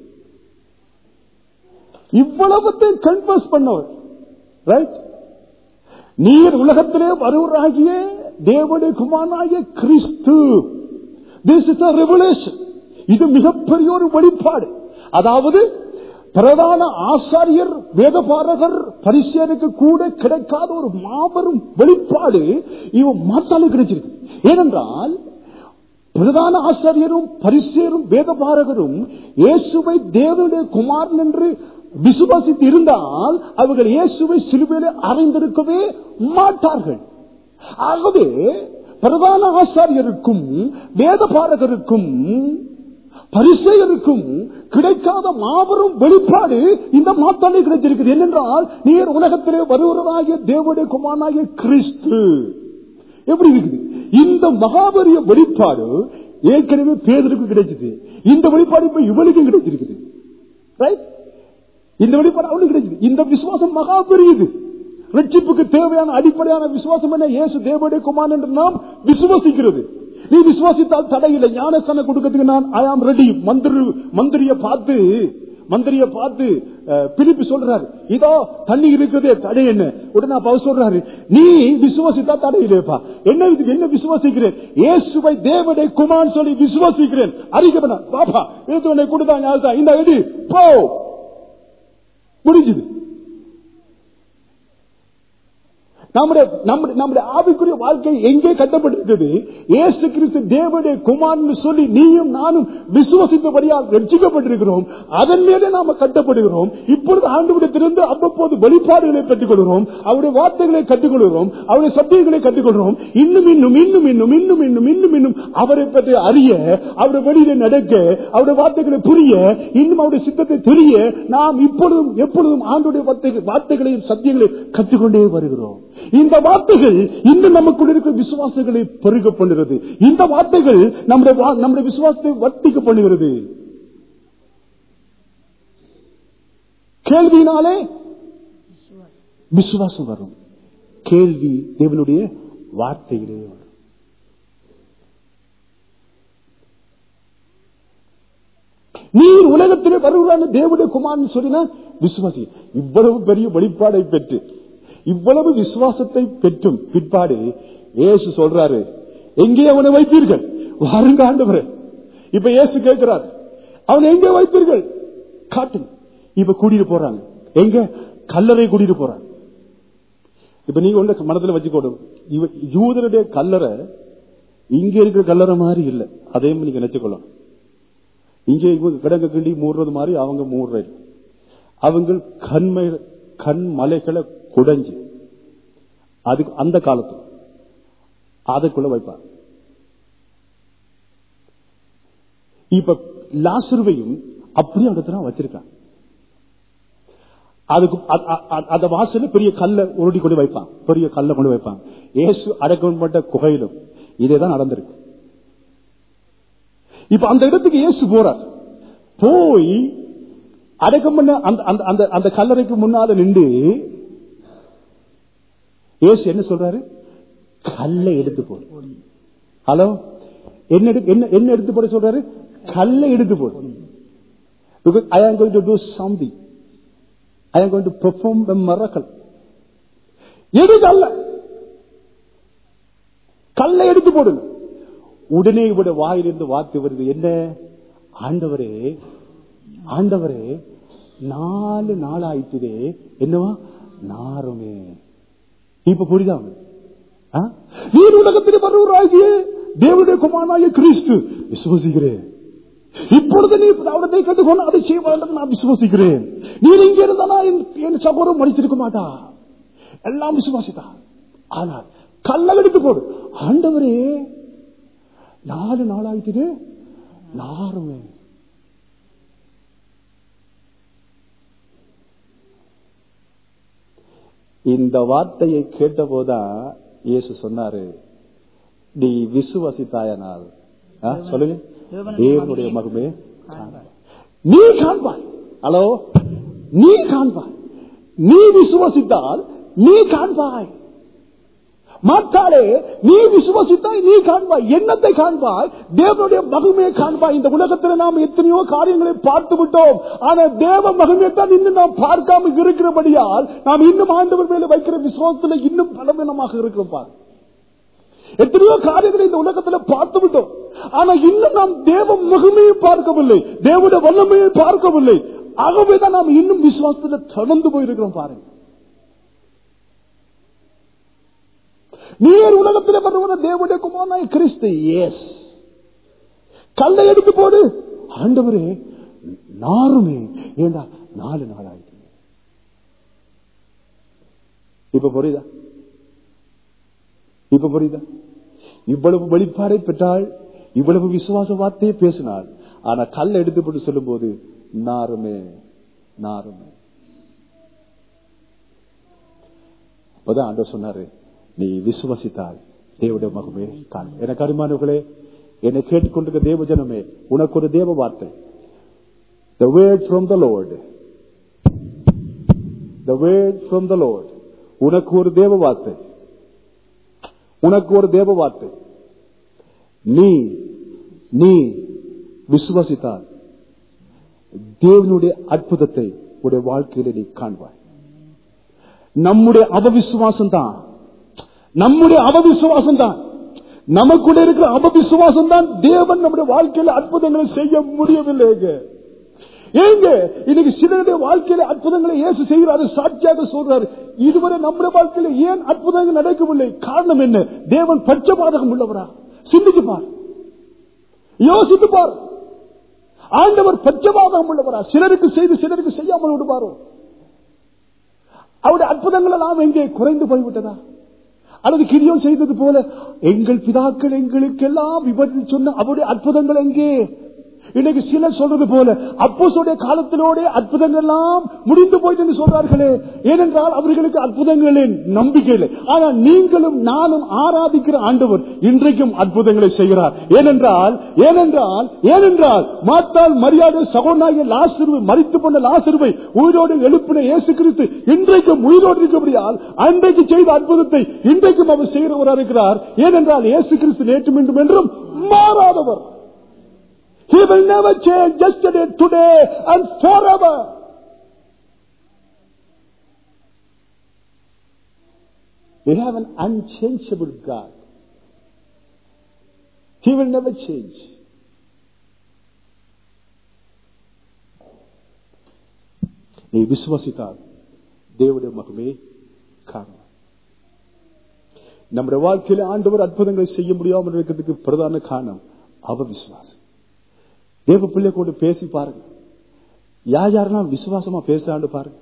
இவ்வளவத்தை கன்ஃபஸ் பண்ணவர் ரைட் நீர் உலகத்திலே வருவராகிய தேவனுடைய குமாரனாகிய கிறிஸ்து திஸ் இஸ் ரெவலேஷன் இது மிகப்பெரிய ஒரு வெளிப்பாடு அதாவது பிரதான ஆசாரியர் வேதபாரகர் பரிசேனுக்கு கூட கிடைக்காத ஒரு மாபெரும் வெளிப்பாடு இவன் மாத்தாலே கிடைச்சிருக்கு ஏனென்றால் பிரதான ஆசிரியரும் பரிசேரும் வேதபாரகரும் இயேசுவை தேவனுடைய குமாரன் என்று விசுவாசித்து இருந்தால் அவர்கள் இயேசுவை சிலுவையிலே அறைந்திருக்கவே மாட்டார்கள் ஆகவே பிரதான ஆசாரியருக்கும் வேதபாரகருக்கும் பரிசெயருக்கும் கிடைக்காத மாபெரும் வெளிப்பாடு இந்த மாத்தாலே கிடைத்திருக்கிறது என்னென்றால் நீர் உலகத்திலே வருவராகிய தேவடைய குமாரனாகிய கிறிஸ்து எப்படி இருக்குது இந்த மகாபரிய வெளிப்பாடு ஏற்கனவே பேதருக்கு கிடைச்சது இந்த வெளிப்பாடு இப்ப இவனுக்கும் கிடைச்சிருக்குது ரைட் இந்த வெளிப்பாடு அவனுக்கு கிடைச்சது இந்த விசுவாசம் மகா பெரியது ரட்சிப்புக்கு தேவையான அடிப்படையான விசுவாசம் என்ன இயேசு தேவடைய குமார் என்று நாம் விசுவாசிக்கிறது நீ விசுவாசித்தால் தடையில்லை ஞானஸ்தானம் கொடுக்கிறதுக்கு நான் ஐ ஆம் ரெடி மந்திரி மந்திரிய பார்த்து மந்திரிய பார்த்து அஹ், பிலிப்பு சொல்றாரு இதோ தண்ணி இருக்கிறதே தடை என்ன உடனே அப்ப அவர் சொல்றாரு நீ விசுவாசித்தா தடை இல்லையப்பா என்ன இதுக்கு என்ன விசுவாசிக்கிறேன் இயேசுவை தேவனை குமார் சொல்லி விசுவாசிக்கிறேன் அறிக்கை பாப்பா உன்னை கொடுத்தா ஞாபகம் இந்த எடு போ முடிஞ்சது நம்முடைய நம்முடைய நம்முடைய ஆவிக்குரிய வாழ்க்கை எங்கே கட்டப்பட்டிருக்கிறது ஏசு கிறிஸ்து தேவனுடைய குமார்னு சொல்லி நீயும் நானும் விசுவசித்தபடியால் ரட்சிக்கப்பட்டிருக்கிறோம் அதன் மேலே நாம கட்டப்படுகிறோம் இப்பொழுது ஆண்டுவிடத்திலிருந்து அவ்வப்போது வெளிப்பாடுகளை கற்றுக்கொள்கிறோம் அவருடைய வார்த்தைகளை கற்றுக்கொள்கிறோம் அவருடைய சத்தியங்களை கற்றுக்கொள்கிறோம் இன்னும் இன்னும் இன்னும் இன்னும் இன்னும் இன்னும் இன்னும் இன்னும் அவரை பற்றி அறிய அவருடைய வெளியில நடக்க அவருடைய வார்த்தைகளை புரிய இன்னும் அவருடைய சித்தத்தை தெரிய நாம் இப்பொழுதும் எப்பொழுதும் ஆண்டுடைய வார்த்தைகள் வார்த்தைகளையும் சத்தியங்களையும் கற்றுக்கொண்டே வருகிறோம் இந்த வார்த்தைகள் இன்னும் நமக்குள் இருக்கிற விசுவாசங்களை பெருக பண்ணுகிறது இந்த வார்த்தைகள் நம்முடைய வா- நம்முடைய விசுவாசத்தை வர்த்திக்க பண்ணுகிறது கேள்வியினாலே விசுவாசம் வரும் கேள்வி தேவனுடைய வார்த்தைகளே வரும் நீர் உலகத்திலே வருகிறான தேவனுடைய குமாரன் சொல்லினா விசுவாசி இவ்வளவு பெரிய வெளிப்பாடை பெற்று இவ்வளவு விசுவாசத்தை பெற்றும் பிற்பாடு இயேசு சொல்றாரு எங்கே அவனை வைத்தீர்கள் வாருங்க ஆண்டவரே இப்ப இயேசு கேட்கிறார் அவனை எங்கே வைத்தீர்கள் காட்டுங்க இப்ப கூட்டிட்டு போறாங்க எங்க கல்லறை கூட்டிட்டு போறாங்க இப்ப நீங்க ஒண்ணு மனதுல வச்சுக்கோடு இவ யூதருடைய கல்லறை இங்க இருக்கிற கல்லறை மாதிரி இல்ல அதையும் நீங்க நினைச்சுக்கொள்ளலாம் இங்கே இவங்க கிடங்க கிண்டி மூடுறது மாதிரி அவங்க மூடுறது அவங்க கண்மை கண் மலைகளை குடைஞ்சு அதுக்கு அந்த காலத்துல அதுக்குள்ள வைப்பாங்க இப்ப லாசருவையும் அப்படியே அங்கத்தான் வச்சிருக்காங்க அதுக்கு அ- அ- அ- அந்த வாசல்ல பெரிய கல்ல உருட்டி கொண்டு வைப்பான் பெரிய கல்ல கொண்டு வைப்பாங்க இயேசு அடக்கப்பட்ட குகையிலும் இதேதான் நடந்திருக்கு இப்ப அந்த இடத்துக்கு இயேசு போறார் போய் அடக்கம் பண்ண அந்த அந்த- அந்த அந்த கல்லறைக்கு முன்னால நின்று இயேசு என்ன சொல்றாரு கல்லை எடுத்து போடு ஹலோ என்ன எடு- என்ன என்ன எடுத்து போட சொல்றாரு கல்லை எடுத்து போடு because I am going to do something. I am going to perform a miracle. எடு கல்ல கல்லை எடுத்து போடுங்க உடனே இவருடைய வாயிலிருந்து வார்த்தை வருது என்ன ஆண்டவரே ஆண்டவரே நாலு நாள் ஆயிட்டுதே என்னவா நாருமே இப்ப புரியுதா அவனுக்கு? ஆ? நீர் உலகத்தில் வருவராகிய தேவனுடைய குமாரனாகிய கிறிஸ்து விசுவசிக்கிறேன் இப்பொழுது நீ அவடத்தை கற்றுக்கொண்டு அதை செய்ய வேண்டும் நான் விசுவாசிக்கிறேன் நீர் இங்கே இருந்தானா என்- என் சகோதரம் மடித்திருக்க மாட்டா எல்லாம் விசுவாசித்தா ஆனால் கல்ல எடுத்து போடு ஆண்டவரே நாலு நாளாயிட்டு நாருமே இந்த வார்த்தையை கேட்டபோதா இயேசு சொன்னாரு நீ விசுவசித்தாயனால் ஆ, சொல்லுங்க தேவனுடைய மகமே காண்பாய். நீ காண்பாய் ஹலோ நீ காண்பாய் நீ விசுவசித்தால் நீ காண்பாய் மாற்றாலே நீ விசுவசித்தாய் நீ காண்பாய் என்னத்தை காண்பாய் தேவனுடைய மகிமையை காண்பாய் இந்த உலகத்தில் நாம் எத்தனையோ காரியங்களை பார்த்து விட்டோம் ஆனா தேவ மகிமையை தான் இன்னும் நாம் பார்க்காம இருக்கிறபடியால் நாம் இன்னும் ஆண்டவர் மேல வைக்கிற விசுவாசத்துல இன்னும் பலவீனமாக இருக்கிறோம் பாரு எத்தனையோ காரியங்களை இந்த உலகத்துல பார்த்து விட்டோம் ஆனா இன்னும் நாம் தேவ மகிமையை பார்க்கவில்லை தேவனுடைய வல்லமையை பார்க்கவில்லை ஆகவேதான் நாம் இன்னும் விசுவாசத்துல தொடர்ந்து போயிருக்கிறோம் பாருங்க நீர் உலகத்தில் வருவன தேவனுடைய குமாரனாய் கிறிஸ்து எஸ் கல்லை எடுத்து போடு ஆண்டவரே நாருமே ஏண்டா நாலு நாள் ஆயிடுச்சு இப்ப புரியுதா இப்ப புரியுதா இவ்வளவு வெளிப்பாடை பெற்றால் இவ்வளவு விசுவாச வார்த்தையை பேசினாள் ஆனா கல் எடுத்து போட்டு சொல்லும் போது நாருமே நாருமே அப்பதான் ஆண்டவர் சொன்னாரு நீ விசுவசித்தால் தேவடைய மகமே காணும் எனக்கு அருமானவர்களே என்னை கேட்டுக்கொண்டிருக்க தேவ ஜனமே உனக்கு ஒரு தேவ வார்த்தை The word from the Lord. The word from the Lord. உனக்கு ஒரு தேவ வார்த்தை உனக்கு ஒரு தேவ வார்த்தை நீ நீ விசுவசித்தால் தேவனுடைய அற்புதத்தை உடைய வாழ்க்கையில நீ காண்பாய் நம்முடைய அவவிசுவாசம் தான் நம்முடைய அவவிசுவாசம் தான் நமக்குள்ள இருக்கிற அவவிசுவாசம் தான் தேவன் நம்முடைய வாழ்க்கையில அற்புதங்களை செய்ய முடியவில்லைங்க ஏங்க இன்னைக்கு சிலருடைய வாழ்க்கையில அற்புதங்களை இயேசு செய்கிறாரு சாட்சியாக சொல்றாரு இதுவரை நம்முடைய வாழ்க்கையில ஏன் அற்புதங்கள் நடக்கவில்லை காரணம் என்ன தேவன் பட்சபாதகம் உள்ளவரா சிந்திச்சு பார் யோசித்து பார் ஆண்டவர் பட்சபாதகம் உள்ளவரா சிலருக்கு செய்து சிலருக்கு செய்யாமல் விடுவாரோ அவருடைய அற்புதங்கள் எல்லாம் எங்கே குறைந்து போய்விட்டதா அல்லது கிரியம் செய்தது போல எங்கள் பிதாக்கள் எங்களுக்கெல்லாம் விபத்து சொன்ன அவருடைய அற்புதங்கள் எங்கே இன்னைக்கு சிலர் சொல்றது போல அப்போசுடைய காலத்திலோட அற்புதங்கள் எல்லாம் முடிந்து போயிட்டு என்று சொல்றார்களே ஏனென்றால் அவர்களுக்கு அற்புதங்களின் நம்பிக்கை இல்லை ஆனால் நீங்களும் நானும் ஆராதிக்கிற ஆண்டவர் இன்றைக்கும் அற்புதங்களை செய்கிறார் ஏனென்றால் ஏனென்றால் ஏனென்றால் மாத்தால் மரியாதை சகோனாகிய லாசிறுவை மறித்து போன லாசிறுவை உயிரோடு எழுப்பின இயேசு கிறிஸ்து இன்றைக்கும் உயிரோடு இருக்கபடியால் அன்றைக்கு செய்த அற்புதத்தை இன்றைக்கும் அவர் செய்கிறவராக இருக்கிறார் ஏனென்றால் இயேசு கிறிஸ்து நேற்று மீண்டும் என்றும் மாறாதவர் He will never change yesterday, today and forever. We have an unchangeable God. He will never change. நீ விசுவாசித்தால் தேவனுடைய மகமே காரணம் நம்முடைய வாழ்க்கையில ஆண்டவர் அற்புதங்களை செய்ய முடியாமல் இருக்கிறதுக்கு பிரதான காரணம் அவ விசுவாசம் தேவ பிள்ளை கொண்டு பேசி பாருங்க யார் யாரெல்லாம் விசுவாசமா பேசுறான்னு பாருங்க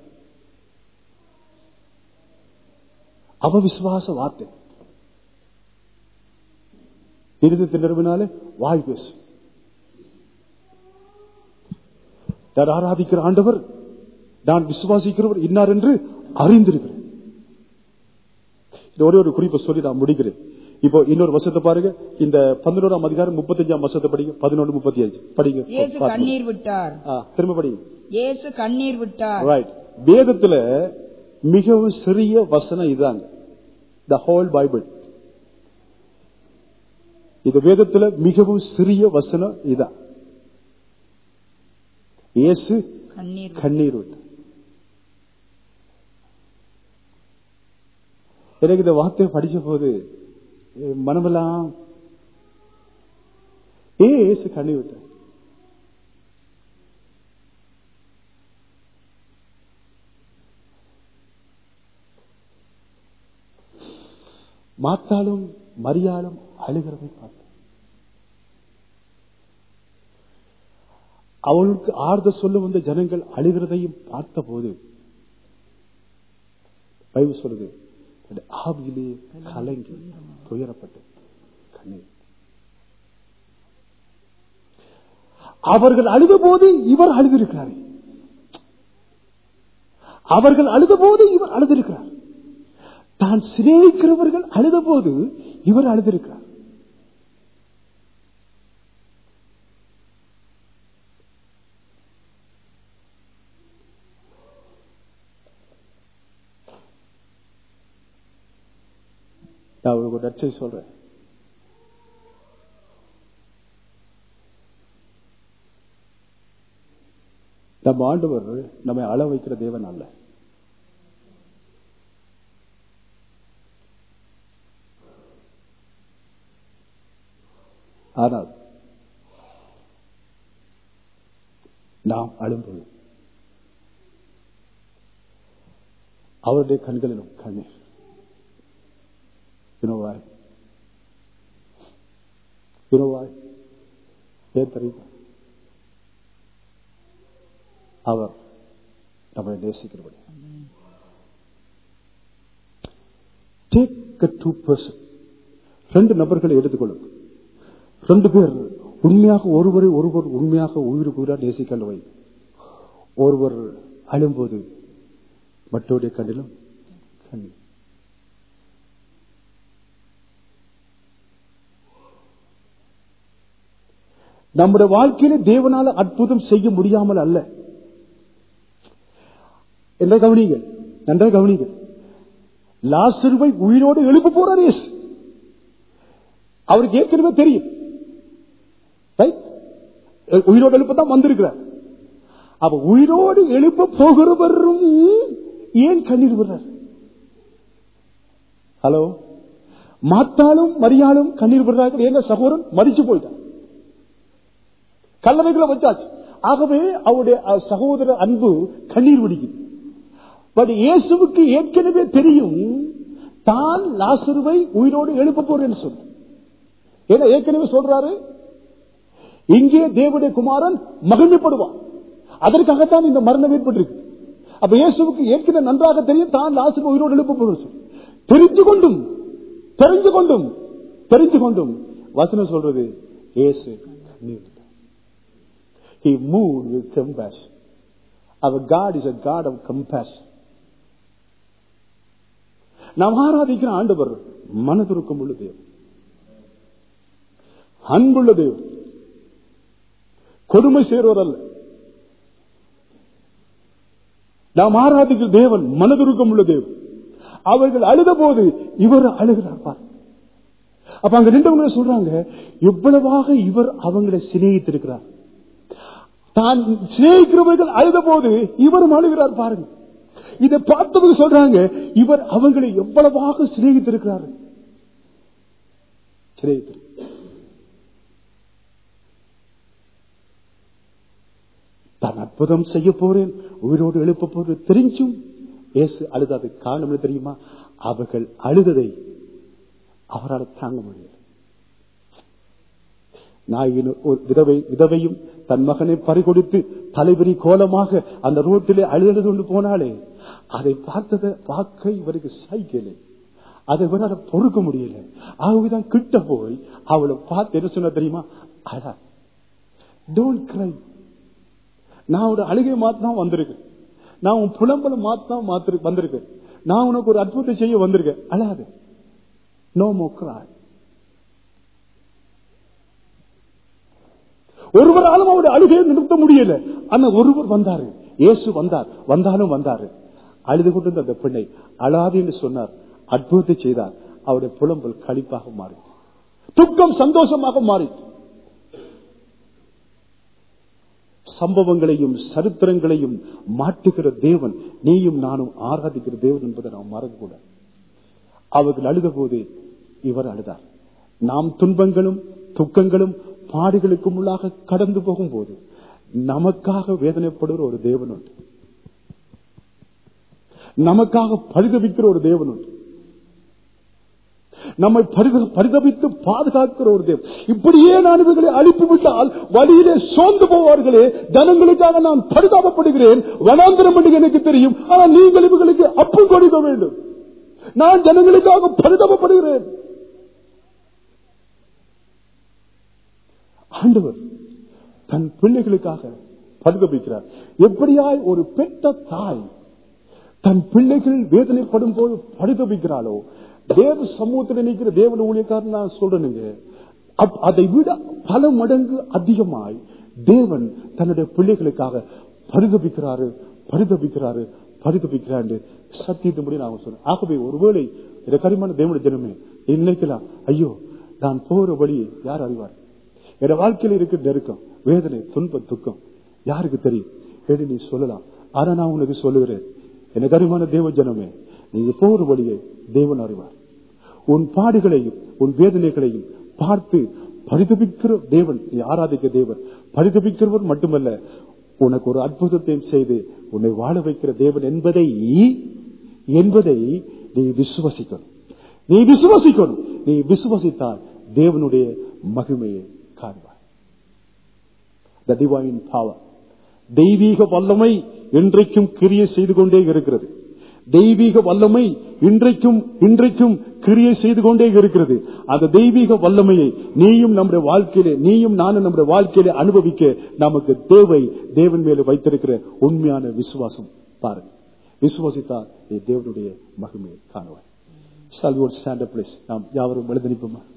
அவ விசுவாச வார்த்தை இருதயத்தை நிறுவினாலே வாய் பேசு நான் ஆராதிக்கிற ஆண்டவர் நான் விசுவாசிக்கிறவர் இன்னார் என்று அறிந்திருக்கிறேன் ஒரே ஒரு குறிப்பை சொல்லி நான் முடிக்கிறேன் இப்போ இன்னொரு வருஷத்தை பாருங்க இந்த பதினோராம் அதிகாரம் முப்பத்தஞ்சாம் வருஷத்தை படிங்க பதினொன்று முப்பத்தி அஞ்சு படிங்க இயேசு கண்ணீர் விட்டார் ஆ, திரும்ப படிங்க இயேசு கண்ணீர் விட்டார் ரைட் வேதத்துல மிகவும் சிறிய வசனம் இதாங்க த ஹோல் பைபிள் இது வேதத்துல மிகவும் சிறிய வசனம் இதான் இயேசு கண்ணீர் கண்ணீர் விட்டு எனக்கு இந்த வார்த்தையை படிச்ச போது என் மனமெல்லாம் ஏ இயேசு கண்ணீர் விட்ட மாத்தாலும் மரியாளும் அழுகிறதை பார்த்தேன் அவளுக்கு ஆறுத சொல்ல வந்த ஜனங்கள் அழுகிறதையும் பார்த்த போது பைபிள் சொல்லுது "என்னுடைய ஆவியிலே கலங்கி துயரப்பட்டு கண்ணீர் அவர்கள் அழுத போது இவர் அழுதிருக்கிறார் அவர்கள் அழுத போது இவர் அழுதிருக்கிறார் தான் சிநேகிக்கிறவர்கள் அழுத போது இவர் அழுதிருக்கிறார் நான் உங்களுக்கு ஒரு நற்செய்தி சொல்றேன் நம்ம ஆண்டவர் நம்மை அள வைக்கிற தேவன் அல்ல ஆனால் நாம் அழும்போது அவருடைய கண்களிலும் கண்ணீர் You know why? You know why? ஏன் தெரியுமா அவர் நம்மை நேசிக்கிறபடி டேக் டூ பர்சன் ரெண்டு நபர்களை எடுத்துக்கொள்ளும் ரெண்டு பேர் உண்மையாக ஒருவரை ஒருவர் உண்மையாக உயிர் உயிரா நேசிக்கல வை ஒருவர் அழும்போது மற்றோடைய கண்ணிலும் கண்ணீர் நம்முடைய வாழ்க்கையில தேவனால அற்புதம் செய்ய முடியாமல் அல்ல என்ன கவனிங்க நன்றாக கவனிங்க லாசருவை உயிரோடு எழுப்ப போறார் இயேசு அவருக்கு ஏற்கனவே தெரியும் Right? உயிரோடு எழுப்ப தான் வந்திருக்கிறார் அப்ப உயிரோடு எழுப்ப போகிறவரும் ஏன் கண்ணீர் விடுறார் ஹலோ மாத்தாலும் மரியாளும் கண்ணீர் விடுறார்கள் எங்க சகோதரன் மறிச்சு போயிட்டான் கல்லறைகளை வச்சாச்சு ஆகவே அவருடைய அஹ், சகோதர அன்பு கண்ணீர் விடிக்குது பட் இயேசுவுக்கு ஏற்கனவே தெரியும் தான் லாசருவை உயிரோடு எழுப்ப போறேன்னு சொல்லு ஏன்னா ஏற்கனவே சொல்றாரு இங்கே தேவனுடைய குமாரன் மகிமைப்படுவான் அதற்காகத்தான் இந்த மரணம் ஏற்பட்டிருக்கு அப்ப இயேசுவுக்கு ஏற்கனவே நன்றாக தெரியும் தான் லாசரு உயிரோடு எழுப்ப போறது தெரிந்து கொண்டும் தெரிந்து கொண்டும் தெரிந்து கொண்டும் வசனம் சொல்றது இயேசு கண்ணீர் விட்டார். He moved with compassion. Our God is a God of compassion. நாம் ஆராதிக்கிற ஆண்டவர் மனதுருக்கம் உள்ள தேவன் அன்புள்ள தேவன் கொடுமை செய்கிறவர் அல்ல நாம் ஆராதிக்கிற தேவன் மனதுருக்கம் உள்ள தேவன் அவர்கள் அழுத போது இவர் அழுகிறார் பார் அப்ப அங்க நின்றவங்க சொல்றாங்க எவ்வளவாக இவர் அவங்களை சிநேகித்திருக்கிறார் தான் சிநேகிக்கிறவர்கள் அழுத போது இவரும் அழுகிறார் பாருங்க இதை பார்த்தவங்க சொல்றாங்க இவர் அவங்களை எவ்வளவாக சிநேகித்திருக்கிறார் சிநேகித்திரு தான் அற்புதம் செய்ய போறேன் உயிரோடு எழுப்ப போறேன் தெரிஞ்சும் இயேசு அழுதாது காரணம் என்ன தெரியுமா அவர்கள் அழுததை அவரால் தாங்க முடியல நாயின் ஒரு விதவை விதவையும் தன் மகனை பறிகொடுத்து தலைவரி கோலமாக அந்த ரோட்டிலே அழுதது கொண்டு போனாலே அதை பார்த்ததை பார்க்க இவருக்கு சைக்கிள் அதை விட பொறுக்க முடியல ஆகவேதான் கிட்ட போய் அவளை பார்த்து என்ன சொன்ன தெரியுமா அழ டோன்ட் கிரை நான் ஒரு அழுகை மாத்தான் வந்திருக்கேன் நான் உன் புலம்பல மாத்தான் மாத்திரு வந்திருக்கேன் நான் உனக்கு ஒரு அற்புதத்தை செய்ய வந்திருக்கேன் அழாது நோ மோக்ராய் ஒருவராலும் அவருடைய அழுகையை நிறுத்த முடியல ஆனா ஒருவர் வந்தாரு இயேசு வந்தார் வந்தாலும் வந்தாரு அழுது கொண்டிருந்த அந்த பெண்ணை அழாது என்று சொன்னார் அற்புதத்தை செய்தார் அவருடைய புலம்பல் களிப்பாக மாறிட்டு துக்கம் சந்தோஷமாக மாறிட்டு சம்பவங்களையும் சரித்திரங்களையும் மாட்டுகிற தேவன் நீயும் நானும் ஆராதிக்கிற தேவன் என்பதை நாம் மறக்கக்கூடாது அவர்கள் அழுத போது இவர் அழுதார் நாம் துன்பங்களும் துக்கங்களும் பாடுகளுக்கு உள்ளாக கடந்து போகும்போது நமக்காக வேதனைப்படுகிற ஒரு தேவன் உண்டு நமக்காக பரிதவிக்கிற ஒரு தேவன் உண்டு நம்மை பரித- பரிதபித்து பாதுகாக்கிற ஒரு தேவன் இப்படியே நான் இவர்களை அழிப்பு விட்டால் வழியிலே சோர்ந்து போவார்களே ஜனங்களுக்காக நான் பரிதாபப்படுகிறேன் வனாந்திரம் என்று எனக்கு தெரியும் ஆனால் நீங்கள் இவர்களுக்கு அப்பு கொடுக்க வேண்டும் நான் ஜனங்களுக்காக பரிதாபப்படுகிறேன் ஆண்டவர் தன் பிள்ளைகளுக்காக பரிதபிக்கிறார் எப்படியாய் ஒரு பெற்ற தாய் தன் பிள்ளைகள் வேதனைப்படும் போது பரிதபிக்கிறாளோ தேவ சமூகத்தில் நிற்கிற தேவன ஊழியக்காரன் நான் சொல்றேனுங்க அப்- அதை விட பல மடங்கு அதிகமாய் தேவன் தன்னுடைய பிள்ளைகளுக்காக பரிதபிக்கிறாரு பரிதபிக்கிறாரு பரிதபிக்கிறாரு சத்தியத்தின்படி நான் சொல்றேன் ஆகவே ஒருவேளை இந்த கரிமான தேவனுடைய ஜனமே நீ நினைக்கலாம் ஐயோ நான் போகிற வழி யார் அறிவார் என் வாழ்க்கையில் இருக்கிற நெருக்கம் வேதனை துன்பம் துக்கம் யாருக்கு தெரியும் என்று நீ சொல்லலாம் ஆனா நான் உனக்கு சொல்லுகிறேன் எனக்கு அறிவான தேவ ஜனமே நீங்க போகிற வழியை தேவன் அறிவார் உன் பாடுகளையும் உன் வேதனைகளையும் பார்த்து பரிதபிக்கிற தேவன் நீ ஆராதிக்க தேவன் பரிதபிக்கிறவர் மட்டுமல்ல உனக்கு ஒரு அற்புதத்தையும் செய்து உன்னை வாழ வைக்கிற தேவன் என்பதை என்பதை நீ விசுவசிக்கணும் நீ விசுவசிக்கணும் நீ விசுவசித்தால் தேவனுடைய மகிமையை காண்பாய் the divine power தெய்வீக வல்லமை என்றைக்கும் கிரியை செய்து கொண்டே இருக்கிறது தெய்வீக வல்லமை இன்றைக்கும் இன்றைக்கும் கிரியை செய்து கொண்டே இருக்கிறது அந்த தெய்வீக வல்லமையை நீயும் நம்முடைய வாழ்க்கையிலே நீயும் நானும் நம்முடைய வாழ்க்கையிலே அனுபவிக்க நமக்கு தேவை தேவன் மேலே வைத்திருக்கிற உண்மையான விசுவாசம் பாருங்க விசுவாசித்தால் நீ தேவனுடைய மகிமையை காணுவாய் Shall we all stand up, please? நாம் யாவரும் எழுதி நிற்போமா